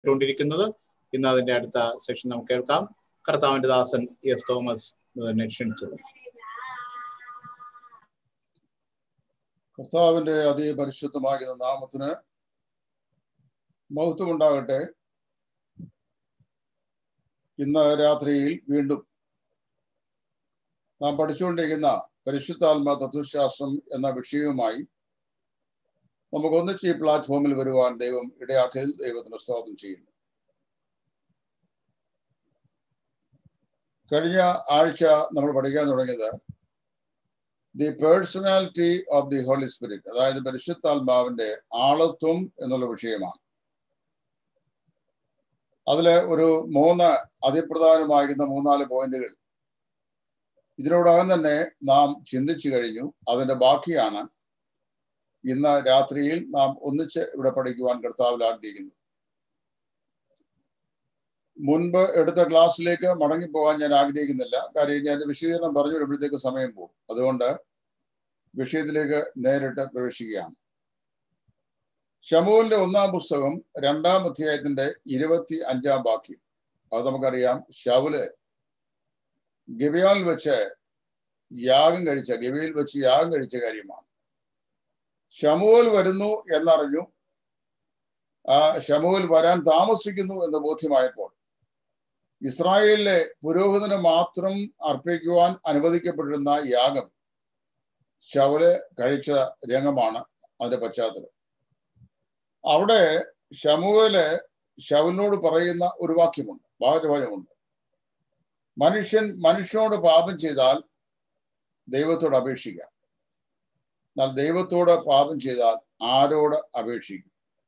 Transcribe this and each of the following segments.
കേട്ടുകൊണ്ടിരിക്കുന്നത് ഇന്ന് അതിന്റെ അടുത്ത സെഷൻ നമുക്ക് കേൾക്കാം കർത്താവിന്റെ ദാസൻ എസ് തോമസ് തന്നെ ക്ഷണിച്ചത് കർത്താവിന്റെ അതിപരിശുദ്ധമാകുന്ന നാമത്തിന് മഹത്വമുണ്ടാകട്ടെ ഇന്ന് രാത്രിയിൽ വീണ്ടും നാം പഠിച്ചുകൊണ്ടിരിക്കുന്ന പരിശുദ്ധാത്മ തത്വശാസ്ത്രം എന്ന വിഷയവുമായി നമുക്ക് ഒന്നിച്ച് ഈ പ്ലാറ്റ്ഫോമിൽ വരുവാൻ ദൈവം ഇടയാക്കിയതിൽ ദൈവത്തിന് സ്തോത്രം ചെയ്യുന്നു കഴിഞ്ഞ ആഴ്ച നമ്മൾ പഠിക്കാൻ തുടങ്ങിയത് the personality of the holy spirit അതായത് പരിശുദ്ധാത്മാവിന്റെ ആളത്വം എന്നുള്ള വിഷയമാണ് അതില് ഒരു മൂന്ന് അതിപ്രധാനമാകുന്ന മൂന്നാല് പോയിന്റുകൾ ഇതിനോടകം തന്നെ നാം ചിന്തിച്ചു കഴിഞ്ഞു അതിന്റെ ബാക്കിയാണ് ഇന്ന് രാത്രിയിൽ നാം ഒന്നിച്ച് ഇവിടെ പഠിക്കുവാൻ കർത്താവിൽ ആഗ്രഹിക്കുന്നത് മുൻപ് എടുത്ത ക്ലാസ്സിലേക്ക് മടങ്ങിപ്പോകാൻ ഞാൻ ആഗ്രഹിക്കുന്നില്ല കാര്യം ഞാൻ വിശദീകരണം പറഞ്ഞു വരുമ്പോഴത്തേക്ക് സമയം പോകും അതുകൊണ്ട് വിഷയത്തിലേക്ക് നേരിട്ട് പ്രവേശിക്കുകയാണ് ഷമൂലിന്റെ ഒന്നാം പുസ്തകം രണ്ടാം അധ്യായത്തിന്റെ ഇരുപത്തി അഞ്ചാം വാക്യം അത് നമുക്കറിയാം ഷൗല് ഗബിയാനിൽ വെച്ച് യാഗം കഴിച്ച ഗബിയിൽ വെച്ച് യാഗം കഴിച്ച കാര്യമാണ് ഷമുവൽ വരുന്നു എന്നറിഞ്ഞു ആ ഷമുവൽ വരാൻ താമസിക്കുന്നു എന്ന് ബോധ്യമായപ്പോൾ ഇസ്രായേലിലെ പുരോഹിതന് മാത്രം അർപ്പിക്കുവാൻ അനുവദിക്കപ്പെട്ടിരുന്ന യാഗം ശവല് കഴിച്ച രംഗമാണ് അതിന്റെ പശ്ചാത്തലം അവിടെ ഷമുവല് ശവലിനോട് പറയുന്ന ഒരു വാക്യമുണ്ട് ഭാഗവാചകമുണ്ട് മനുഷ്യൻ മനുഷ്യനോട് പാപം ചെയ്താൽ ദൈവത്തോട് അപേക്ഷിക്കാം എന്നാൽ ദൈവത്തോട് പാപം ചെയ്താൽ ആരോട് അപേക്ഷിക്കും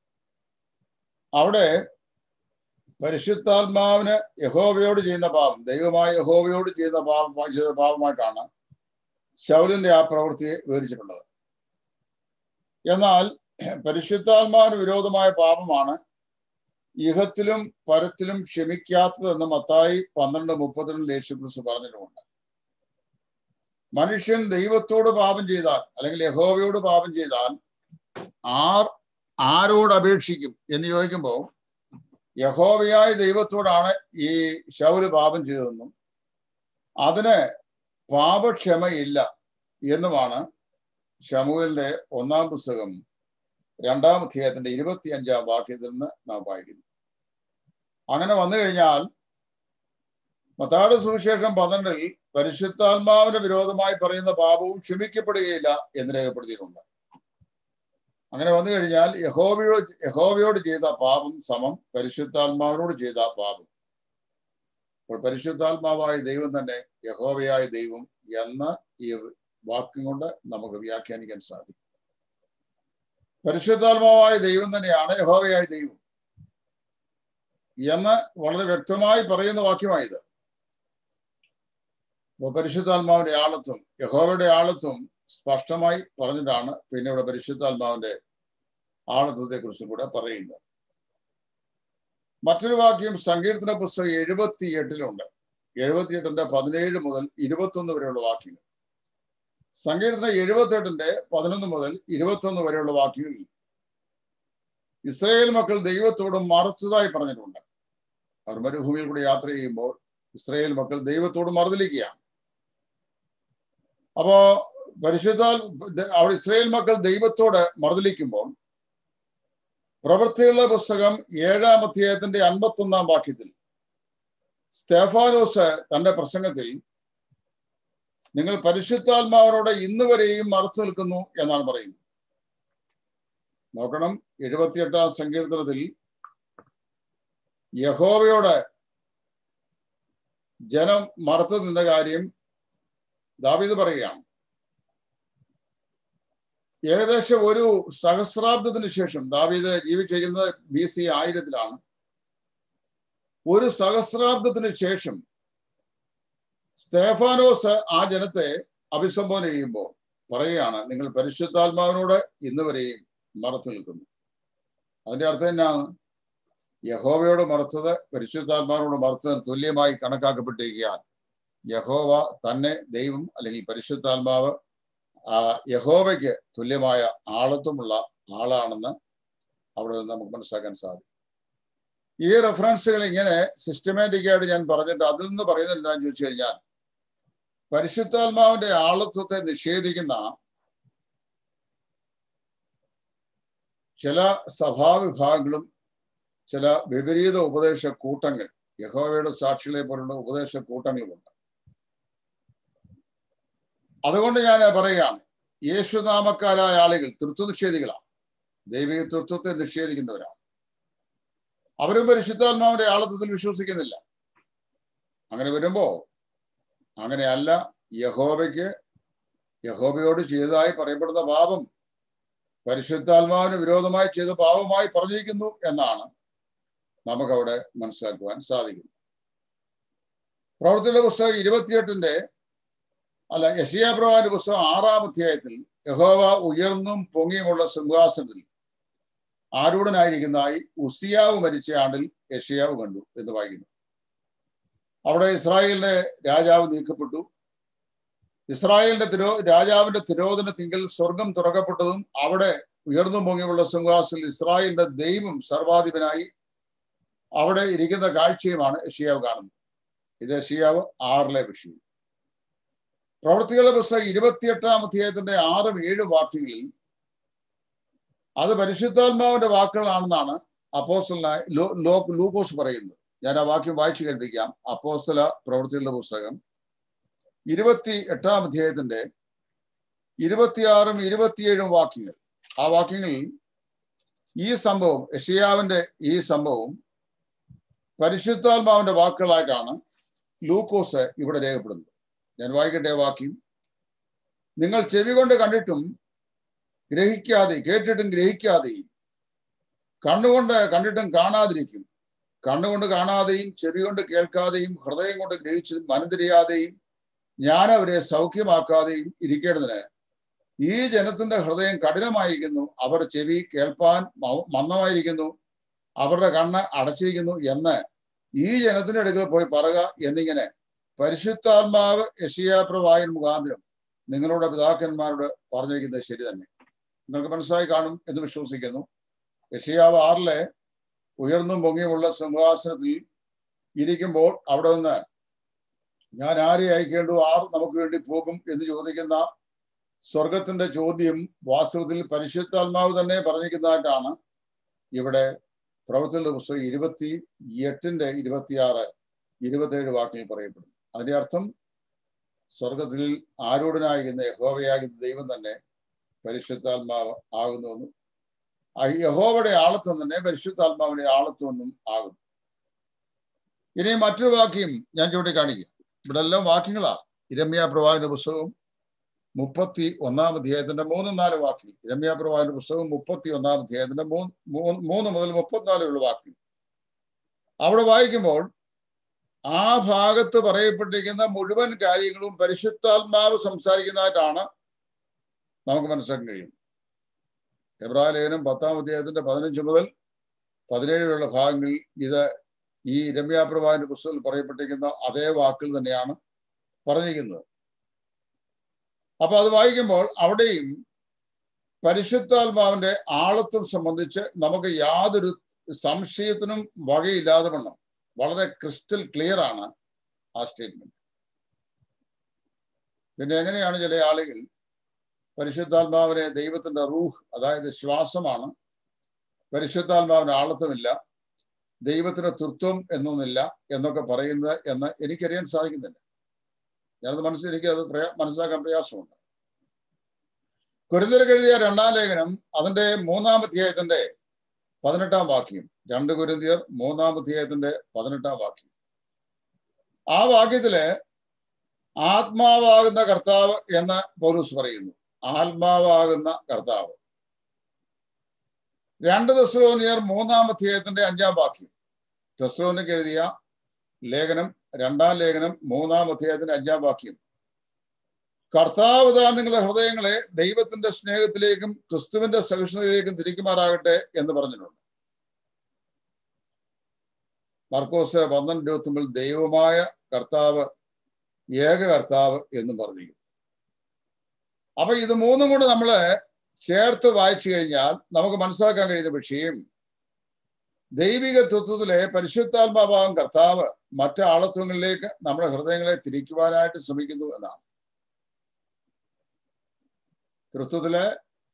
അവിടെ പരിശുദ്ധാത്മാവിന് യഹോവയോട് ചെയ്യുന്ന പാപം ദൈവമായ യഹോവയോട് ചെയ്യുന്ന പാപം ചെയ്ത പാപമായിട്ടാണ് ശൗലിന്റെ ആ പ്രവൃത്തിയെ വിവരിച്ചിട്ടുള്ളത് എന്നാൽ പരിശുദ്ധാത്മാവിന് വിരോധമായ പാപമാണ് ഇഹത്തിലും പരത്തിലും ക്ഷമിക്കാത്തതെന്ന് മത്തായി പന്ത്രണ്ട് മുപ്പത്തിരണ്ടിൽ യേശുക്രിസ്തു പറഞ്ഞിട്ടുമുണ്ട് മനുഷ്യൻ ദൈവത്തോട് പാപം ചെയ്താൽ അല്ലെങ്കിൽ യഹോവയോട് പാപം ചെയ്താൽ ആർ ആരോട് അപേക്ഷിക്കും എന്ന് ചോദിക്കുമ്പോൾ യഹോവയായ ദൈവത്തോടാണ് ഈ ശൗല് പാപം ചെയ്തതെന്നും അതിന് പാപക്ഷമയില്ല എന്നുമാണ് ഷമുവിന്റെ ഒന്നാം പുസ്തകം രണ്ടാം അധ്യായത്തിന്റെ ഇരുപത്തി അഞ്ചാം വാക്യത്തിൽ നിന്ന് നാം വായിക്കുന്നു അങ്ങനെ വന്നു കഴിഞ്ഞാൽ മത്താട് സുവിശേഷം പന്ത്രണ്ടിൽ പരിശുദ്ധാത്മാവിന് വിരോധമായി പറയുന്ന പാപവും ക്ഷമിക്കപ്പെടുകയില്ല എന്ന് രേഖപ്പെടുത്തിയിട്ടുണ്ട് അങ്ങനെ വന്നു കഴിഞ്ഞാൽ യഹോവയോട് യഹോവയോട് ചെയ്ത പാപം സമം പരിശുദ്ധാത്മാവിനോട് ചെയ്ത പാപം അപ്പോൾ പരിശുദ്ധാത്മാവായ ദൈവം തന്നെ യഹോവയായ ദൈവം എന്ന ഈ വാക്യം കൊണ്ട് നമുക്ക് വ്യാഖ്യാനിക്കാൻ സാധിക്കും പരിശുദ്ധാത്മാവായ ദൈവം തന്നെയാണ് യഹോവയായ ദൈവം എന്ന് വളരെ വ്യക്തമായി പറയുന്ന വാക്യമായത് അപ്പോൾ പരിശുദ്ധാത്മാവിന്റെ ആളത്വം യഹോവയുടെ ആളത്വം സ്പഷ്ടമായി പറഞ്ഞിട്ടാണ് പിന്നെ ഇവിടെ പരിശുദ്ധാത്മാവിന്റെ ആളത്വത്തെ കുറിച്ചും കൂടെ പറയുന്നത് മറ്റൊരു വാക്യം സങ്കീർത്തന പുസ്തകം എഴുപത്തി എട്ടിലുണ്ട് എഴുപത്തിയെട്ടിന്റെ പതിനേഴ് മുതൽ ഇരുപത്തൊന്ന് വരെയുള്ള വാക്യങ്ങൾ സങ്കീർത്തനം എഴുപത്തെട്ടിന്റെ പതിനൊന്ന് മുതൽ ഇരുപത്തൊന്ന് വരെയുള്ള വാക്യങ്ങളിൽ ഇസ്രയേൽ മക്കൾ ദൈവത്തോട് മറുത്തതായി പറഞ്ഞിട്ടുണ്ട് അവർ മരുഭൂമിയിൽ കൂടി യാത്ര ചെയ്യുമ്പോൾ ഇസ്രയേൽ മക്കൾ ദൈവത്തോട് മറുതലിക്കുകയാണ് അപ്പോ പരിശുദ്ധാൽ അവിടെ ഇസ്രയേൽ മക്കൾ ദൈവത്തോട് മറുതലിക്കുമ്പോൾ പ്രവൃത്തികളുടെ പുസ്തകം ഏഴാം അധ്യായത്തിന്റെ അൻപത്തൊന്നാം വാക്യത്തിൽ സ്തേഫാനോസ് തന്റെ പ്രസംഗത്തിൽ നിങ്ങൾ പരിശുദ്ധാത്മാവിനോട് ഇന്ന് വരെയും മറുത്തു നിൽക്കുന്നു എന്നാണ് പറയുന്നത് നോക്കണം എഴുപത്തിയെട്ടാം സങ്കീർത്തനത്തിൽ യഹോവയോട് ജനം മറുത്തു നിന്ന കാര്യം ദാവീദ് പറയുകയാണ് ഏകദേശം ഒരു സഹസ്രാബ്ദത്തിന് ശേഷം ദാവീദ് ജീവിച്ചിരിക്കുന്നത് ബി സി ആയിരത്തിലാണ് ഒരു സഹസ്രാബ്ദത്തിന് ശേഷം സ്തേഫാനോസ് ആ ജനത്തെ അഭിസംബോധന ചെയ്യുമ്പോൾ പറയുകയാണ് നിങ്ങൾ പരിശുദ്ധാത്മാവിനോട് ഇന്ന് വരെയും മറത്തു നിൽക്കുന്നു അതിന്റെ അർത്ഥം എന്നാണ് യഹോവയോട് മറുത്തത് പരിശുദ്ധാത്മാവിനോട് മറുത്തതിന് തുല്യമായി കണക്കാക്കപ്പെട്ടിരിക്കാൻ യഹോവ തന്നെ ദൈവം അല്ലെങ്കിൽ പരിശുദ്ധാത്മാവ് ആ യഹോവയ്ക്ക് തുല്യമായ ആളത്വമുള്ള ആളാണെന്ന് അവിടെ നിന്ന് നമുക്ക് മനസ്സിലാക്കാൻ സാധിക്കും ഈ റെഫറൻസുകൾ ഇങ്ങനെ സിസ്റ്റമാറ്റിക് ആയിട്ട് ഞാൻ പറഞ്ഞിട്ട് അതിൽ നിന്ന് പറയുന്നത് എന്താണെന്ന് ചോദിച്ചു കഴിഞ്ഞാൽ പരിശുദ്ധാത്മാവിന്റെ ആളത്വത്തെ നിഷേധിക്കുന്ന ചില സഭാവിഭാഗങ്ങളും ചില വിപരീത ഉപദേശ കൂട്ടങ്ങൾ യഹോവയുടെ സാക്ഷികളെ പോലുള്ള ഉപദേശ കൂട്ടങ്ങളുമുണ്ട് അതുകൊണ്ട് ഞാൻ പറയുകയാണ് യേശുനാമക്കാരായ ആളുകൾ തൃത്വ നിഷേധികളാണ് ദൈവിക തൃത്വത്തെ നിഷേധിക്കുന്നവരാണ് അവരും പരിശുദ്ധാത്മാവിന്റെ ആളത്വത്തിൽ വിശ്വസിക്കുന്നില്ല അങ്ങനെ വരുമ്പോ അങ്ങനെയല്ല യഹോവയ്ക്ക് യഹോബയോട് ചെയ്തതായി പറയപ്പെടുന്ന പാപം പരിശുദ്ധാത്മാവിന് വിരോധമായി ചെയ്ത പാപമായി പറഞ്ഞിരിക്കുന്നു എന്നാണ് നമുക്കവിടെ മനസ്സിലാക്കുവാൻ സാധിക്കുന്നത് പ്രവർത്തിയുടെ പുസ്തകം ഇരുപത്തിയെട്ടിന്റെ അല്ല യഷിയ പ്രവാന്റെ പുസ്തകം ആറാം അധ്യായത്തിൽ യഹോവ ഉയർന്നും പൊങ്ങിയുമുള്ള സിംഹാസനത്തിൽ ആരൂഢനായിരിക്കുന്നതായി ഉസിയാവ് മരിച്ച ആണ്ടിൽ യഷിയാവ് കണ്ടു എന്ന് വായിക്കുന്നു അവിടെ ഇസ്രായേലിന്റെ രാജാവ് നീക്കപ്പെട്ടു ഇസ്രായേലിന്റെ തിരോ രാജാവിന്റെ തിരോധനത്തിങ്കിൽ സ്വർഗം തുറക്കപ്പെട്ടതും അവിടെ ഉയർന്നു പൊങ്ങിയുള്ള സിംഹാസനത്തിൽ ഇസ്രായേലിന്റെ ദൈവം സർവാധിപനായി അവിടെ ഇരിക്കുന്ന കാഴ്ചയുമാണ് യഷിയാവ് കാണുന്നത് ഇത് യഷിയാവ് ആറിലെ വിഷയം പ്രവൃത്തികളുടെ പുസ്തകം ഇരുപത്തിയെട്ടാം അധ്യായത്തിന്റെ ആറും ഏഴും വാക്യങ്ങളിൽ അത് പരിശുദ്ധാത്മാവിന്റെ വാക്കുകളാണെന്നാണ് അപ്പോസ്റ്റലായ ലൂക്കോസ് പറയുന്നത് ഞാൻ ആ വാക്യം വായിച്ചു കേൾപ്പിക്കാം അപ്പോസ്തല പ്രവൃത്തികളുടെ പുസ്തകം ഇരുപത്തി എട്ടാം അധ്യായത്തിന്റെ ഇരുപത്തിയാറും ഇരുപത്തിയേഴും വാക്യങ്ങൾ ആ വാക്യങ്ങളിൽ ഈ സംഭവം യഷിയാവിന്റെ ഈ സംഭവം പരിശുദ്ധാത്മാവിന്റെ വാക്കുകളായിട്ടാണ് ലൂക്കോസ് ഇവിടെ രേഖപ്പെടുന്നത് ഞാൻ വായിക്കട്ടെ വാക്യം നിങ്ങൾ ചെവി കൊണ്ട് കണ്ടിട്ടും ഗ്രഹിക്കാതെ കേട്ടിട്ടും ഗ്രഹിക്കാതെയും കണ്ണുകൊണ്ട് കണ്ടിട്ടും കാണാതിരിക്കും കണ്ണുകൊണ്ട് കാണാതെയും ചെവി കൊണ്ട് കേൾക്കാതെയും ഹൃദയം കൊണ്ട് ഗ്രഹിച്ചതും മനംതിരിയാതെയും ഞാൻ അവരെ സൗഖ്യമാക്കാതെയും ഇരിക്കേണ്ടതിന് ഈ ജനത്തിന്റെ ഹൃദയം കഠിനമായിരിക്കുന്നു അവർ ചെവി കേൾപ്പാൻ മന്ദമായിരിക്കുന്നു അവരുടെ കണ്ണ് അടച്ചിരിക്കുന്നു എന്ന് ഈ ജനത്തിന്റെ അടുക്കൽ പോയി പറയുക എന്നിങ്ങനെ പരിശുദ്ധാത്മാവ് യശിയാപ്രവായൻ മുഖാന്തരം നിങ്ങളുടെ പിതാക്കന്മാരോട് പറഞ്ഞിരിക്കുന്നത് ശരി തന്നെ നിങ്ങൾക്ക് മനസ്സിലായി കാണും എന്ന് വിശ്വസിക്കുന്നു യഷിയാവ് ആറിലെ ഉയർന്നും പൊങ്ങിയുമുള്ള സിംഹാസനത്തിൽ ഇരിക്കുമ്പോൾ അവിടെ നിന്ന് ഞാൻ ആരെ അയക്കേണ്ടു ആർ നമുക്ക് വേണ്ടി പോകും എന്ന് ചോദിക്കുന്ന സ്വർഗത്തിന്റെ ചോദ്യം വാസ്തവത്തിൽ പരിശുദ്ധാത്മാവ് തന്നെ പറഞ്ഞിരിക്കുന്നതായിട്ടാണ് ഇവിടെ പ്രവർത്തന പുസ്തകം ഇരുപത്തി എട്ടിന്റെ ഇരുപത്തിയാറ് ഇരുപത്തേഴ് വാക്കിൽ പറയപ്പെടുന്നു അതിന്റെ അർത്ഥം സ്വർഗത്തിൽ ആരൂഢനായിരുന്ന യഹോവയാകുന്ന ദൈവം തന്നെ പരിശുദ്ധാത്മാവ് ആകുന്നുവെന്നും ആ യഹോവയുടെ ആളത്വം തന്നെ പരിശുദ്ധാത്മാവിന്റെ ആളത്വമെന്നും ആകുന്നു ഇനി മറ്റൊരു വാക്യം ഞാൻ ചൂണ്ടിക്കാണിക്കുക ഇവിടെ എല്ലാം വാക്യങ്ങളാണ് ഇരമ്യ പ്രവാഹിന്റെ പുസ്തകവും മുപ്പത്തി ഒന്നാം അധ്യായത്തിന്റെ മൂന്നും നാല് വാക്യം ഇരമ്യ പ്രവാഹിന്റെ പുസ്തകം മുപ്പത്തി ഒന്നാം അധ്യായത്തിന്റെ മൂന്ന് മൂന്ന് മുതൽ മുപ്പത്തിനാലുള്ള വാക്യം അവിടെ വായിക്കുമ്പോൾ ആ ഭാഗത്ത് പറയപ്പെട്ടിരിക്കുന്ന മുഴുവൻ കാര്യങ്ങളും പരിശുദ്ധാത്മാവ് സംസാരിക്കുന്നതായിട്ടാണ് നമുക്ക് മനസ്സിലാക്കാൻ കഴിയുന്നത് എബ്രാലേനും പത്താം അധ്യായത്തിന്റെ പതിനഞ്ച് മുതൽ പതിനേഴിലുള്ള ഭാഗങ്ങളിൽ ഇത് ഈ രമ്യാപ്രഭാവിന്റെ പുസ്തകത്തിൽ പറയപ്പെട്ടിരിക്കുന്ന അതേ വാക്കിൽ തന്നെയാണ് പറഞ്ഞിരിക്കുന്നത് അപ്പൊ അത് വായിക്കുമ്പോൾ അവിടെയും പരിശുദ്ധാത്മാവിന്റെ ആളത്വം സംബന്ധിച്ച് നമുക്ക് യാതൊരു സംശയത്തിനും വകയില്ലാതെ വണ്ണം വളരെ ക്രിസ്റ്റൽ ക്ലിയർ ആണ് ആ സ്റ്റേറ്റ്മെന്റ് പിന്നെ എങ്ങനെയാണ് ചില ആളുകൾ പരിശുദ്ധാത്മാവിനെ ദൈവത്തിന്റെ റൂഹ് അതായത് ശ്വാസമാണ് പരിശുദ്ധാത്മാവിന് ആളത്വമില്ല ദൈവത്തിന് തൃത്വം എന്നൊന്നില്ല എന്നൊക്കെ പറയുന്നത് എന്ന് എനിക്കറിയാൻ സാധിക്കുന്നില്ല ഞാനത് മനസ്സിൽ എനിക്ക് അത് പ്രയാ മനസ്സിലാക്കാൻ പ്രയാസമുണ്ട് കുരുന്തർക്ക് എഴുതിയ രണ്ടാം ലേഖനം അതിന്റെ മൂന്നാം അധ്യായത്തിന്റെ പതിനെട്ടാം വാക്യം രണ്ട് കുരുന്തിയർ മൂന്നാം അധ്യായത്തിന്റെ പതിനെട്ടാം വാക്യം ആ വാക്യത്തില് ആത്മാവാകുന്ന കർത്താവ് എന്ന് പൗലൂസ് പറയുന്നു ആത്മാവാകുന്ന കർത്താവ് രണ്ട് തെസ്ലോനിയർ മൂന്നാം അധ്യായത്തിന്റെ അഞ്ചാം വാക്യം തെസ്ലോനിക്ക് എഴുതിയ ലേഖനം രണ്ടാം ലേഖനം മൂന്നാം അധ്യായത്തിന്റെ അഞ്ചാം വാക്യം കർത്താവ് താൻ നിങ്ങളുടെ ഹൃദയങ്ങളെ ദൈവത്തിന്റെ സ്നേഹത്തിലേക്കും ക്രിസ്തുവിന്റെ സഹിഷ്ണുതയിലേക്കും തിരിക്കുമാറാകട്ടെ എന്ന് പറഞ്ഞിട്ടുണ്ട് മർക്കോസ് പന്ത്രണ്ട് ഇരുപത്തൊമ്പതിൽ ദൈവമായ കർത്താവ് ഏക കർത്താവ് എന്നും പറഞ്ഞിരിക്കുന്നു അപ്പൊ ഇത് മൂന്നും കൊണ്ട് നമ്മള് ചേർത്ത് വായിച്ചു കഴിഞ്ഞാൽ നമുക്ക് മനസ്സിലാക്കാൻ കഴിയുന്ന വിഷയം ദൈവിക തത്വത്തിലെ പരിശുദ്ധാത്മാഭാവം കർത്താവ് മറ്റ് ആളത്വങ്ങളിലേക്ക് നമ്മുടെ ഹൃദയങ്ങളെ തിരിക്കുവാനായിട്ട് ശ്രമിക്കുന്നു എന്നാണ് തൃത്വത്തിലെ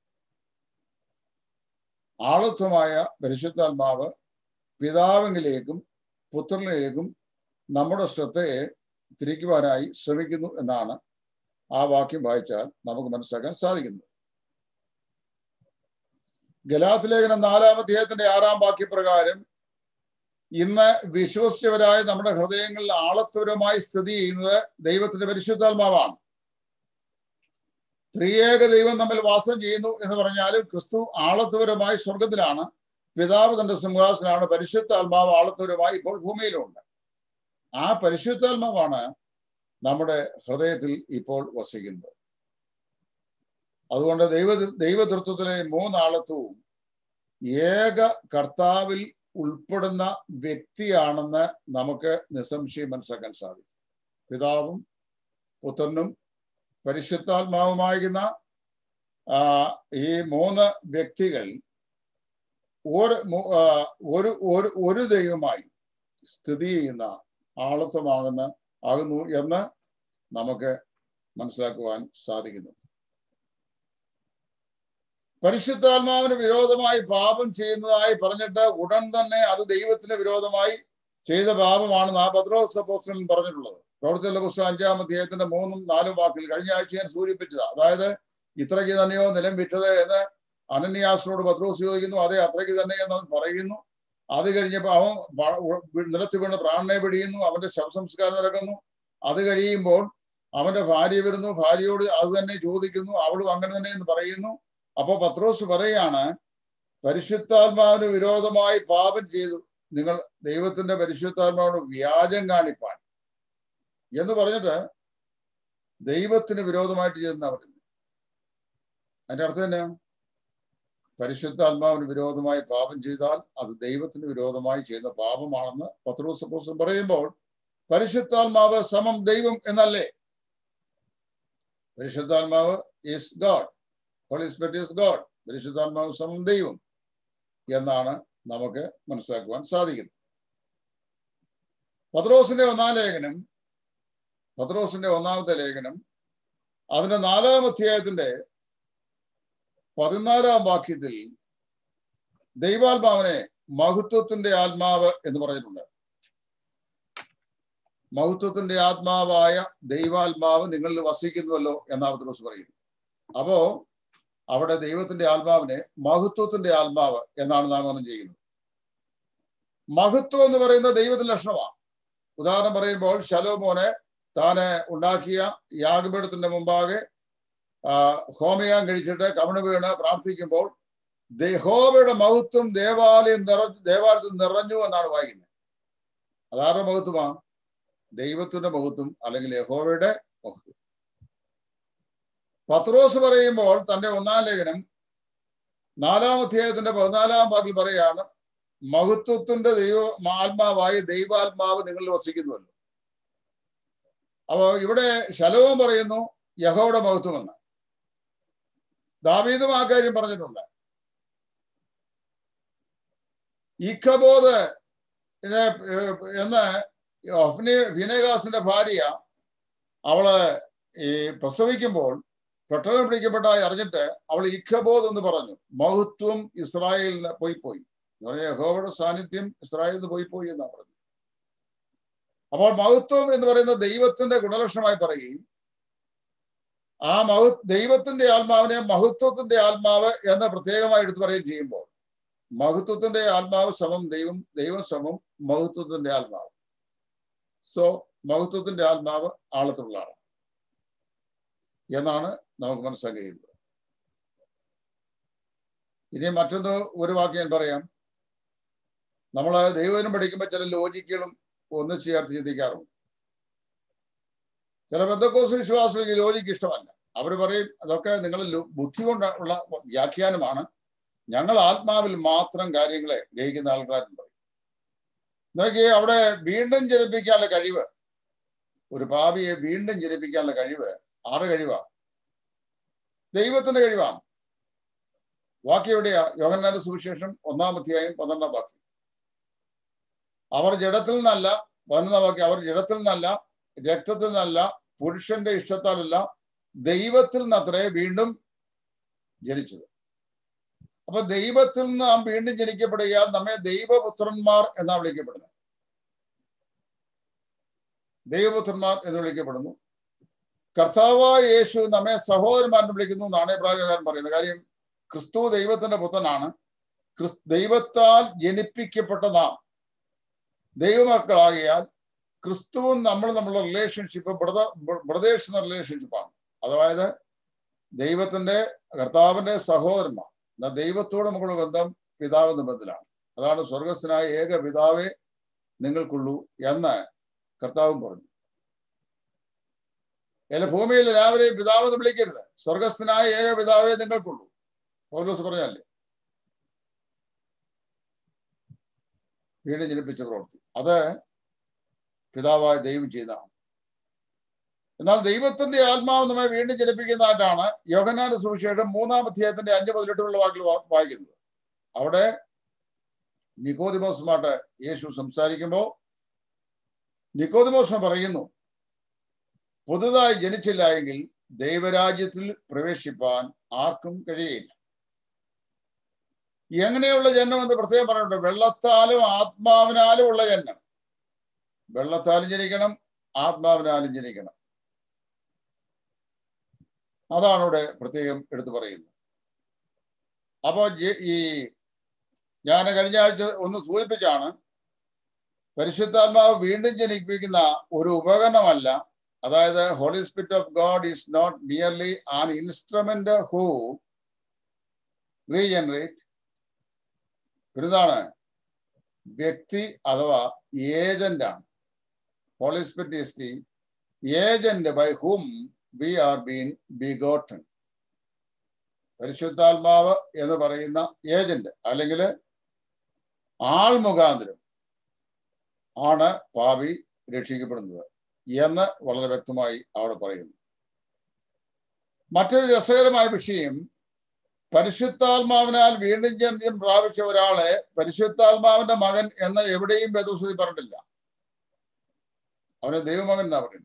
ആളത്വമായ പരിശുദ്ധാത്മാവ് പിതാവിലേക്കും പുത്രനിലേക്കും നമ്മുടെ ശ്രദ്ധയെ തിരിക്കുവാനായി ശ്രമിക്കുന്നു എന്നാണ് ആ വാക്യം വായിച്ചാൽ നമുക്ക് മനസ്സിലാക്കാൻ സാധിക്കുന്നത് ഗലാത്ത് ലേഖനം നാലാം അധ്യായത്തിന്റെ ആറാം വാക്യപ്രകാരം ഇന്ന് വിശ്വസിച്ചവരായ നമ്മുടെ ഹൃദയങ്ങളിൽ ആളത്വരമായി സ്ഥിതി ചെയ്യുന്നത് ദൈവത്തിന്റെ പരിശുദ്ധാത്മാവാണ് ത്രിയേക ദൈവം തമ്മിൽ വാസം ചെയ്യുന്നു എന്ന് പറഞ്ഞാലും ക്രിസ്തു ആളത്വരമായി സ്വർഗത്തിലാണ് പിതാവ് തന്റെ സിംഹാസനാണ് പരിശുദ്ധാത്മാവ് ആളത്വരമായി ഇപ്പോൾ ഭൂമിയിലുണ്ട് ആ പരിശുദ്ധാത്മാവാണ് നമ്മുടെ ഹൃദയത്തിൽ ഇപ്പോൾ വസിക്കുന്നത് അതുകൊണ്ട് ദൈവ ദൈവതൃത്വത്തിലെ മൂന്നാളത്വവും ഏക കർത്താവിൽ ഉൾപ്പെടുന്ന വ്യക്തിയാണെന്ന് നമുക്ക് നിസ്സംശയം മനസ്സിലാക്കാൻ സാധിക്കും പിതാവും പുത്രനും പരിശുദ്ധാത്മാവുമായിരുന്ന ഈ മൂന്ന് വ്യക്തികൾ ഒരു ഒരു ഒരു ഒരു ദൈവമായി സ്ഥിതി ചെയ്യുന്ന ആളത്വമാകുന്ന ആകുന്നു എന്ന് നമുക്ക് മനസ്സിലാക്കുവാൻ സാധിക്കുന്നു പരിശുദ്ധാത്മാവിന് വിരോധമായി പാപം ചെയ്യുന്നതായി പറഞ്ഞിട്ട് ഉടൻ തന്നെ അത് ദൈവത്തിന് വിരോധമായി ചെയ്ത പാപമാണ് ആ പത്രോസ് അപ്പോസ്റ്റലൻ പറഞ്ഞിട്ടുള്ളത് പ്രവർത്തന പുസ്തകം അഞ്ചാം അധ്യായത്തിന്റെ മൂന്നും നാലും വാക്കിൽ കഴിഞ്ഞ ആഴ്ച ഞാൻ സൂചിപ്പിച്ചത് അതായത് ഇത്രയ്ക്ക് തന്നെയോ നിലം വിറ്റത് എന്ന് അനന്യാസിനോട് പത്രോസ് ചോദിക്കുന്നു അതെ അത്രയ്ക്ക് തന്നെ എന്ന് പറയുന്നു അത് കഴിഞ്ഞപ്പോൾ അവൻ നിലത്ത് വീണ് പ്രാണനെ പിടിയുന്നു അവന്റെ ശവസംസ്കാരം നടക്കുന്നു അത് കഴിയുമ്പോൾ അവന്റെ ഭാര്യ വരുന്നു ഭാര്യയോട് അത് തന്നെ ചോദിക്കുന്നു അവളും അങ്ങനെ തന്നെ എന്ന് പറയുന്നു അപ്പോ പത്രോസ് പറയാണ് പരിശുദ്ധാത്മാവിന് വിരോധമായി പാപം ചെയ്തു നിങ്ങൾ ദൈവത്തിന്റെ പരിശുദ്ധാത്മാവിന് വ്യാജം കാണിപ്പാൻ എന്ന് പറഞ്ഞിട്ട് ദൈവത്തിന് വിരോധമായിട്ട് ചെയ്തെന്നാ പറയുന്നത് അതിന്റെ അർത്ഥം തന്നെ പരിശുദ്ധാത്മാവിന് വിരോധമായി പാപം ചെയ്താൽ അത് ദൈവത്തിന് വിരോധമായി ചെയ്യുന്ന പാപമാണെന്ന് പത്രോസ് പോസം പറയുമ്പോൾ പരിശുദ്ധാത്മാവ് സമം ദൈവം എന്നല്ലേ പരിശുദ്ധാത്മാവ് is God holy spirit is God പരിശുദ്ധാത്മാവ് സമം ദൈവം എന്നാണ് നമുക്ക് മനസ്സിലാക്കുവാൻ സാധിക്കുന്നത് പത്രോസിന്റെ ഒന്നാം ലേഖനം പത്രോസിന്റെ ഒന്നാമത്തെ ലേഖനം അതിന്റെ നാലാം അധ്യായത്തിന്റെ പതിനാലാം വാക്യത്തിൽ ദൈവാത്മാവിനെ മഹത്വത്തിന്റെ ആത്മാവ് എന്ന് പറയുന്നുണ്ട് മഹത്വത്തിന്റെ ആത്മാവായ ദൈവാത്മാവ് നിങ്ങളിൽ വസിക്കുന്നുവല്ലോ എന്നാണ് പത്രോസ് പറയുന്നത് അപ്പോ അവിടെ ദൈവത്തിന്റെ ആത്മാവിനെ മഹത്വത്തിന്റെ ആത്മാവ് എന്നാണ് നാമകരണം ചെയ്യുന്നത് മഹത്വം എന്ന് പറയുന്ന ദൈവത്തിന്റെ ലക്ഷണമാണ് ഉദാഹരണം പറയുമ്പോൾ ശലോമോനെ താന് ഉണ്ടാക്കിയ യാഗപീഠത്തിന്റെ മുമ്പാകെ ഹോമയാൻ കഴിച്ചിട്ട് കവണ് വീണ് പ്രാർത്ഥിക്കുമ്പോൾ ദേഹോബയുടെ മഹത്വം ദേവാലയം നിറ ദേവാലയത്തിൽ നിറഞ്ഞു എന്നാണ് വായിക്കുന്നത് അതാരുടെ മഹത്വമാണ് ദൈവത്തിന്റെ മഹത്വം അല്ലെങ്കിൽ യഹോവയുടെ മഹത്വം പത്രോസ് പറയുമ്പോൾ തന്റെ ഒന്നാം ലേഖനം നാലാം അധ്യായത്തിന്റെ പതിനാലാം വാക്കിൽ പറയാണ് മഹത്വത്തിന്റെ ദൈവ ആത്മാവായി ദൈവാത്മാവ് നിങ്ങളിൽ വസിക്കുന്നുവല്ലോ അപ്പോ ഇവിടെ ശലവും പറയുന്നു യഹോയുടെ മഹത്വം എന്ന് ദാവീദും ആ കാര്യം പറഞ്ഞിട്ടുണ്ട് ഇഖബോധ് എന്ന് ഫിനേഗാസിന്റെ ഭാര്യ അവള് ഈ പ്രസവിക്കുമ്പോൾ പെട്ടെന്ന് പിടിക്കപ്പെട്ടായി അറിഞ്ഞിട്ട് അവൾ ഇഖബോധ് എന്ന് പറഞ്ഞു മഹത്വം ഇസ്രായേലിൽ പോയി പോയി എന്ന് പറഞ്ഞാൽ യഹോവയുടെ സാന്നിധ്യം ഇസ്രായേലിൽ നിന്ന് പോയി പോയി എന്നാണ് പറഞ്ഞു അപ്പോൾ മഹത്വം എന്ന് പറയുന്ന ദൈവത്തിന്റെ ഗുണലക്ഷണമായി പറയുകയും ആ മഹ ദൈവത്തിന്റെ ആത്മാവിനെ മഹത്വത്തിന്റെ ആത്മാവ് എന്ന് പ്രത്യേകമായി എടുത്തു പറയുകയും ചെയ്യുമ്പോൾ മഹത്വത്തിന്റെ ആത്മാവ് സമം ദൈവം ദൈവം സമം മഹത്വത്തിന്റെ ആത്മാവ് സോ മഹത്വത്തിന്റെ ആത്മാവ് ആളത്തിലുള്ളതാണ് എന്നാണ് നമുക്ക് മനസ്സിലാക്കാൻ കഴിയുന്നത് ഇനി മറ്റൊന്ന് ഒരു വാക്ക് ഞാൻ പറയാം നമ്മൾ ദൈവദിനം പഠിക്കുമ്പോൾ ചില ലോജിക്കുകളും ഒന്നിച്ച് ചേർത്ത് ചിന്തിക്കാറുണ്ട് ചില ബന്ധക്കോസ് വിശ്വാസികൾക്ക് ലോജിക്ക് ഇഷ്ടമല്ല അവർ പറയും അതൊക്കെ നിങ്ങൾ ബുദ്ധി കൊണ്ടുള്ള വ്യാഖ്യാനമാണ് ഞങ്ങൾ ആത്മാവിൽ മാത്രം കാര്യങ്ങളെ ഗ്രഹിക്കുന്ന ആൾക്കാരും പറയും നോക്കി അവിടെ വീണ്ടും ജനിപ്പിക്കാനുള്ള കഴിവ് ഒരു പാപിയെ വീണ്ടും ജനിപ്പിക്കാനുള്ള കഴിവ് ആറ് കഴിവാ ദൈവത്തിന്റെ കഴിവാണ് വാക്യം എവിടെയാ യോഹന്നാന്റെ സുവിശേഷം ഒന്നാം അധ്യായം പന്ത്രണ്ടാം വാക്യം അവർ ജഡത്തിൽ നിന്നല്ല വന്നതവാക്കി അവർ ജഡത്തിൽ നിന്നല്ല രക്തത്തിൽ നിന്നല്ല പുരുഷന്റെ ഇഷ്ടത്താലല്ല ദൈവത്തിൽ നിന്നത്രേ വീണ്ടും ജനിച്ചത് അപ്പൊ ദൈവത്തിൽ നിന്ന് നാം വീണ്ടും ജനിക്കപ്പെടുകയാൽ നമ്മെ ദൈവപുത്രന്മാർ എന്നാണ് വിളിക്കപ്പെടുന്നത് ദൈവപുത്രന്മാർ എന്ന് വിളിക്കപ്പെടുന്നു കർത്താവായ യേശു നമ്മെ സഹോദരന്മാരെന്ന് വിളിക്കുന്നു എന്നാണ് ഇബ്രാഹിംകാരൻ പറയുന്നത് കാര്യം ക്രിസ്തു ദൈവത്തിന്റെ പുത്രനാണ് ക്രിസ് ദൈവത്താൽ ജനിപ്പിക്കപ്പെട്ട നാം ദൈവമക്കളാകിയാൽ ക്രിസ്തുവും നമ്മൾ നമ്മളുടെ റിലേഷൻഷിപ്പ് ബ്രദർ ബ്രദേഴ്സ് എന്ന റിലേഷൻഷിപ്പാണ് അതായത് ദൈവത്തിന്റെ കർത്താവിന്റെ സഹോദരന്മാർ എന്നാൽ ദൈവത്തോട് നമുക്കുള്ള ബന്ധം പിതാവെന്ന ബന്ധത്തിലാണ് അതാണ് സ്വർഗസ്ഥനായ ഏക പിതാവേ നിങ്ങൾക്കുള്ളൂ എന്ന് കർത്താവും പറഞ്ഞു അല്ല ഭൂമിയിൽ എല്ലാവരെയും പിതാവെന്ന് വിളിക്കരുത് സ്വർഗസ്ഥനായ ഏക പിതാവേ നിങ്ങൾക്കുള്ളൂ പൗലോസ് പറഞ്ഞല്ലേ വീണ്ടും ജനിപ്പിച്ച പ്രവൃത്തി അത് പിതാവായ ദൈവം ചെയ്തതാണ് എന്നാൽ ദൈവത്തിന്റെ ആത്മാവ് നമ്മെ വീണ്ടും ജനിപ്പിക്കുന്നതായിട്ടാണ് യോഹനാന്റെ സുവിശേഷം മൂന്നാം അധ്യായത്തിന്റെ അഞ്ച് മുതൽ എട്ടുള്ള വാക്കിൽ വായിക്കുന്നത് അവിടെ നിക്കോദിമോസുമായിട്ട് യേശു സംസാരിക്കുമ്പോൾ നിക്കോദിമോസ് പറയുന്നു പുതുതായി ജനിച്ചില്ല എങ്കിൽ ദൈവരാജ്യത്തിൽ പ്രവേശിപ്പാൻ ആർക്കും കഴിയില്ല എങ്ങനെയുള്ള ജന്മം എന്ന് പ്രത്യേകം പറയുന്നുണ്ട് വെള്ളത്താലും ആത്മാവിനാലും ഉള്ള ജന്മം വെള്ളത്താലും ജനിക്കണം ആത്മാവിനാലും ജനിക്കണം അതാണ് ഇവിടെ പ്രത്യേകം എടുത്തു പറയുന്നത് അപ്പോ ഈ ഞാൻ കഴിഞ്ഞ ആഴ്ച ഒന്ന് സൂചിപ്പിച്ചാണ് പരിശുദ്ധാത്മാവ് വീണ്ടും ജനിപ്പിക്കുന്ന ഒരു ഉപകരണമല്ല അതായത് holy spirit of God is not merely an instrument who regenerate ഇതാണ് വ്യക്തി അഥവാ ഏജന്റ് ആണ് holy spirit is the agent by whom we are been begotten പരിശുദ്ധാത്മാവ് എന്ന് പറയുന്ന ഏജന്റ് അല്ലെങ്കിൽ ആൾ മുഖാന്തരം ആണ് പാപി രക്ഷിക്കപ്പെടുന്നത് എന്ന് വളരെ വ്യക്തമായി അവിടെ പറയുന്നു മറ്റൊരു രസകരമായ വിഷയം പരിശുദ്ധാത്മാവിനാൽ വീണ്ടും ജന്യം പ്രാപിച്ച ഒരാളെ പരിശുദ്ധാത്മാവിന്റെ മകൻ എന്ന് എവിടെയും വേദോസ്വതി പറഞ്ഞിട്ടില്ല അവനെ ദൈവമകൻ എന്നാ പറയുന്നത്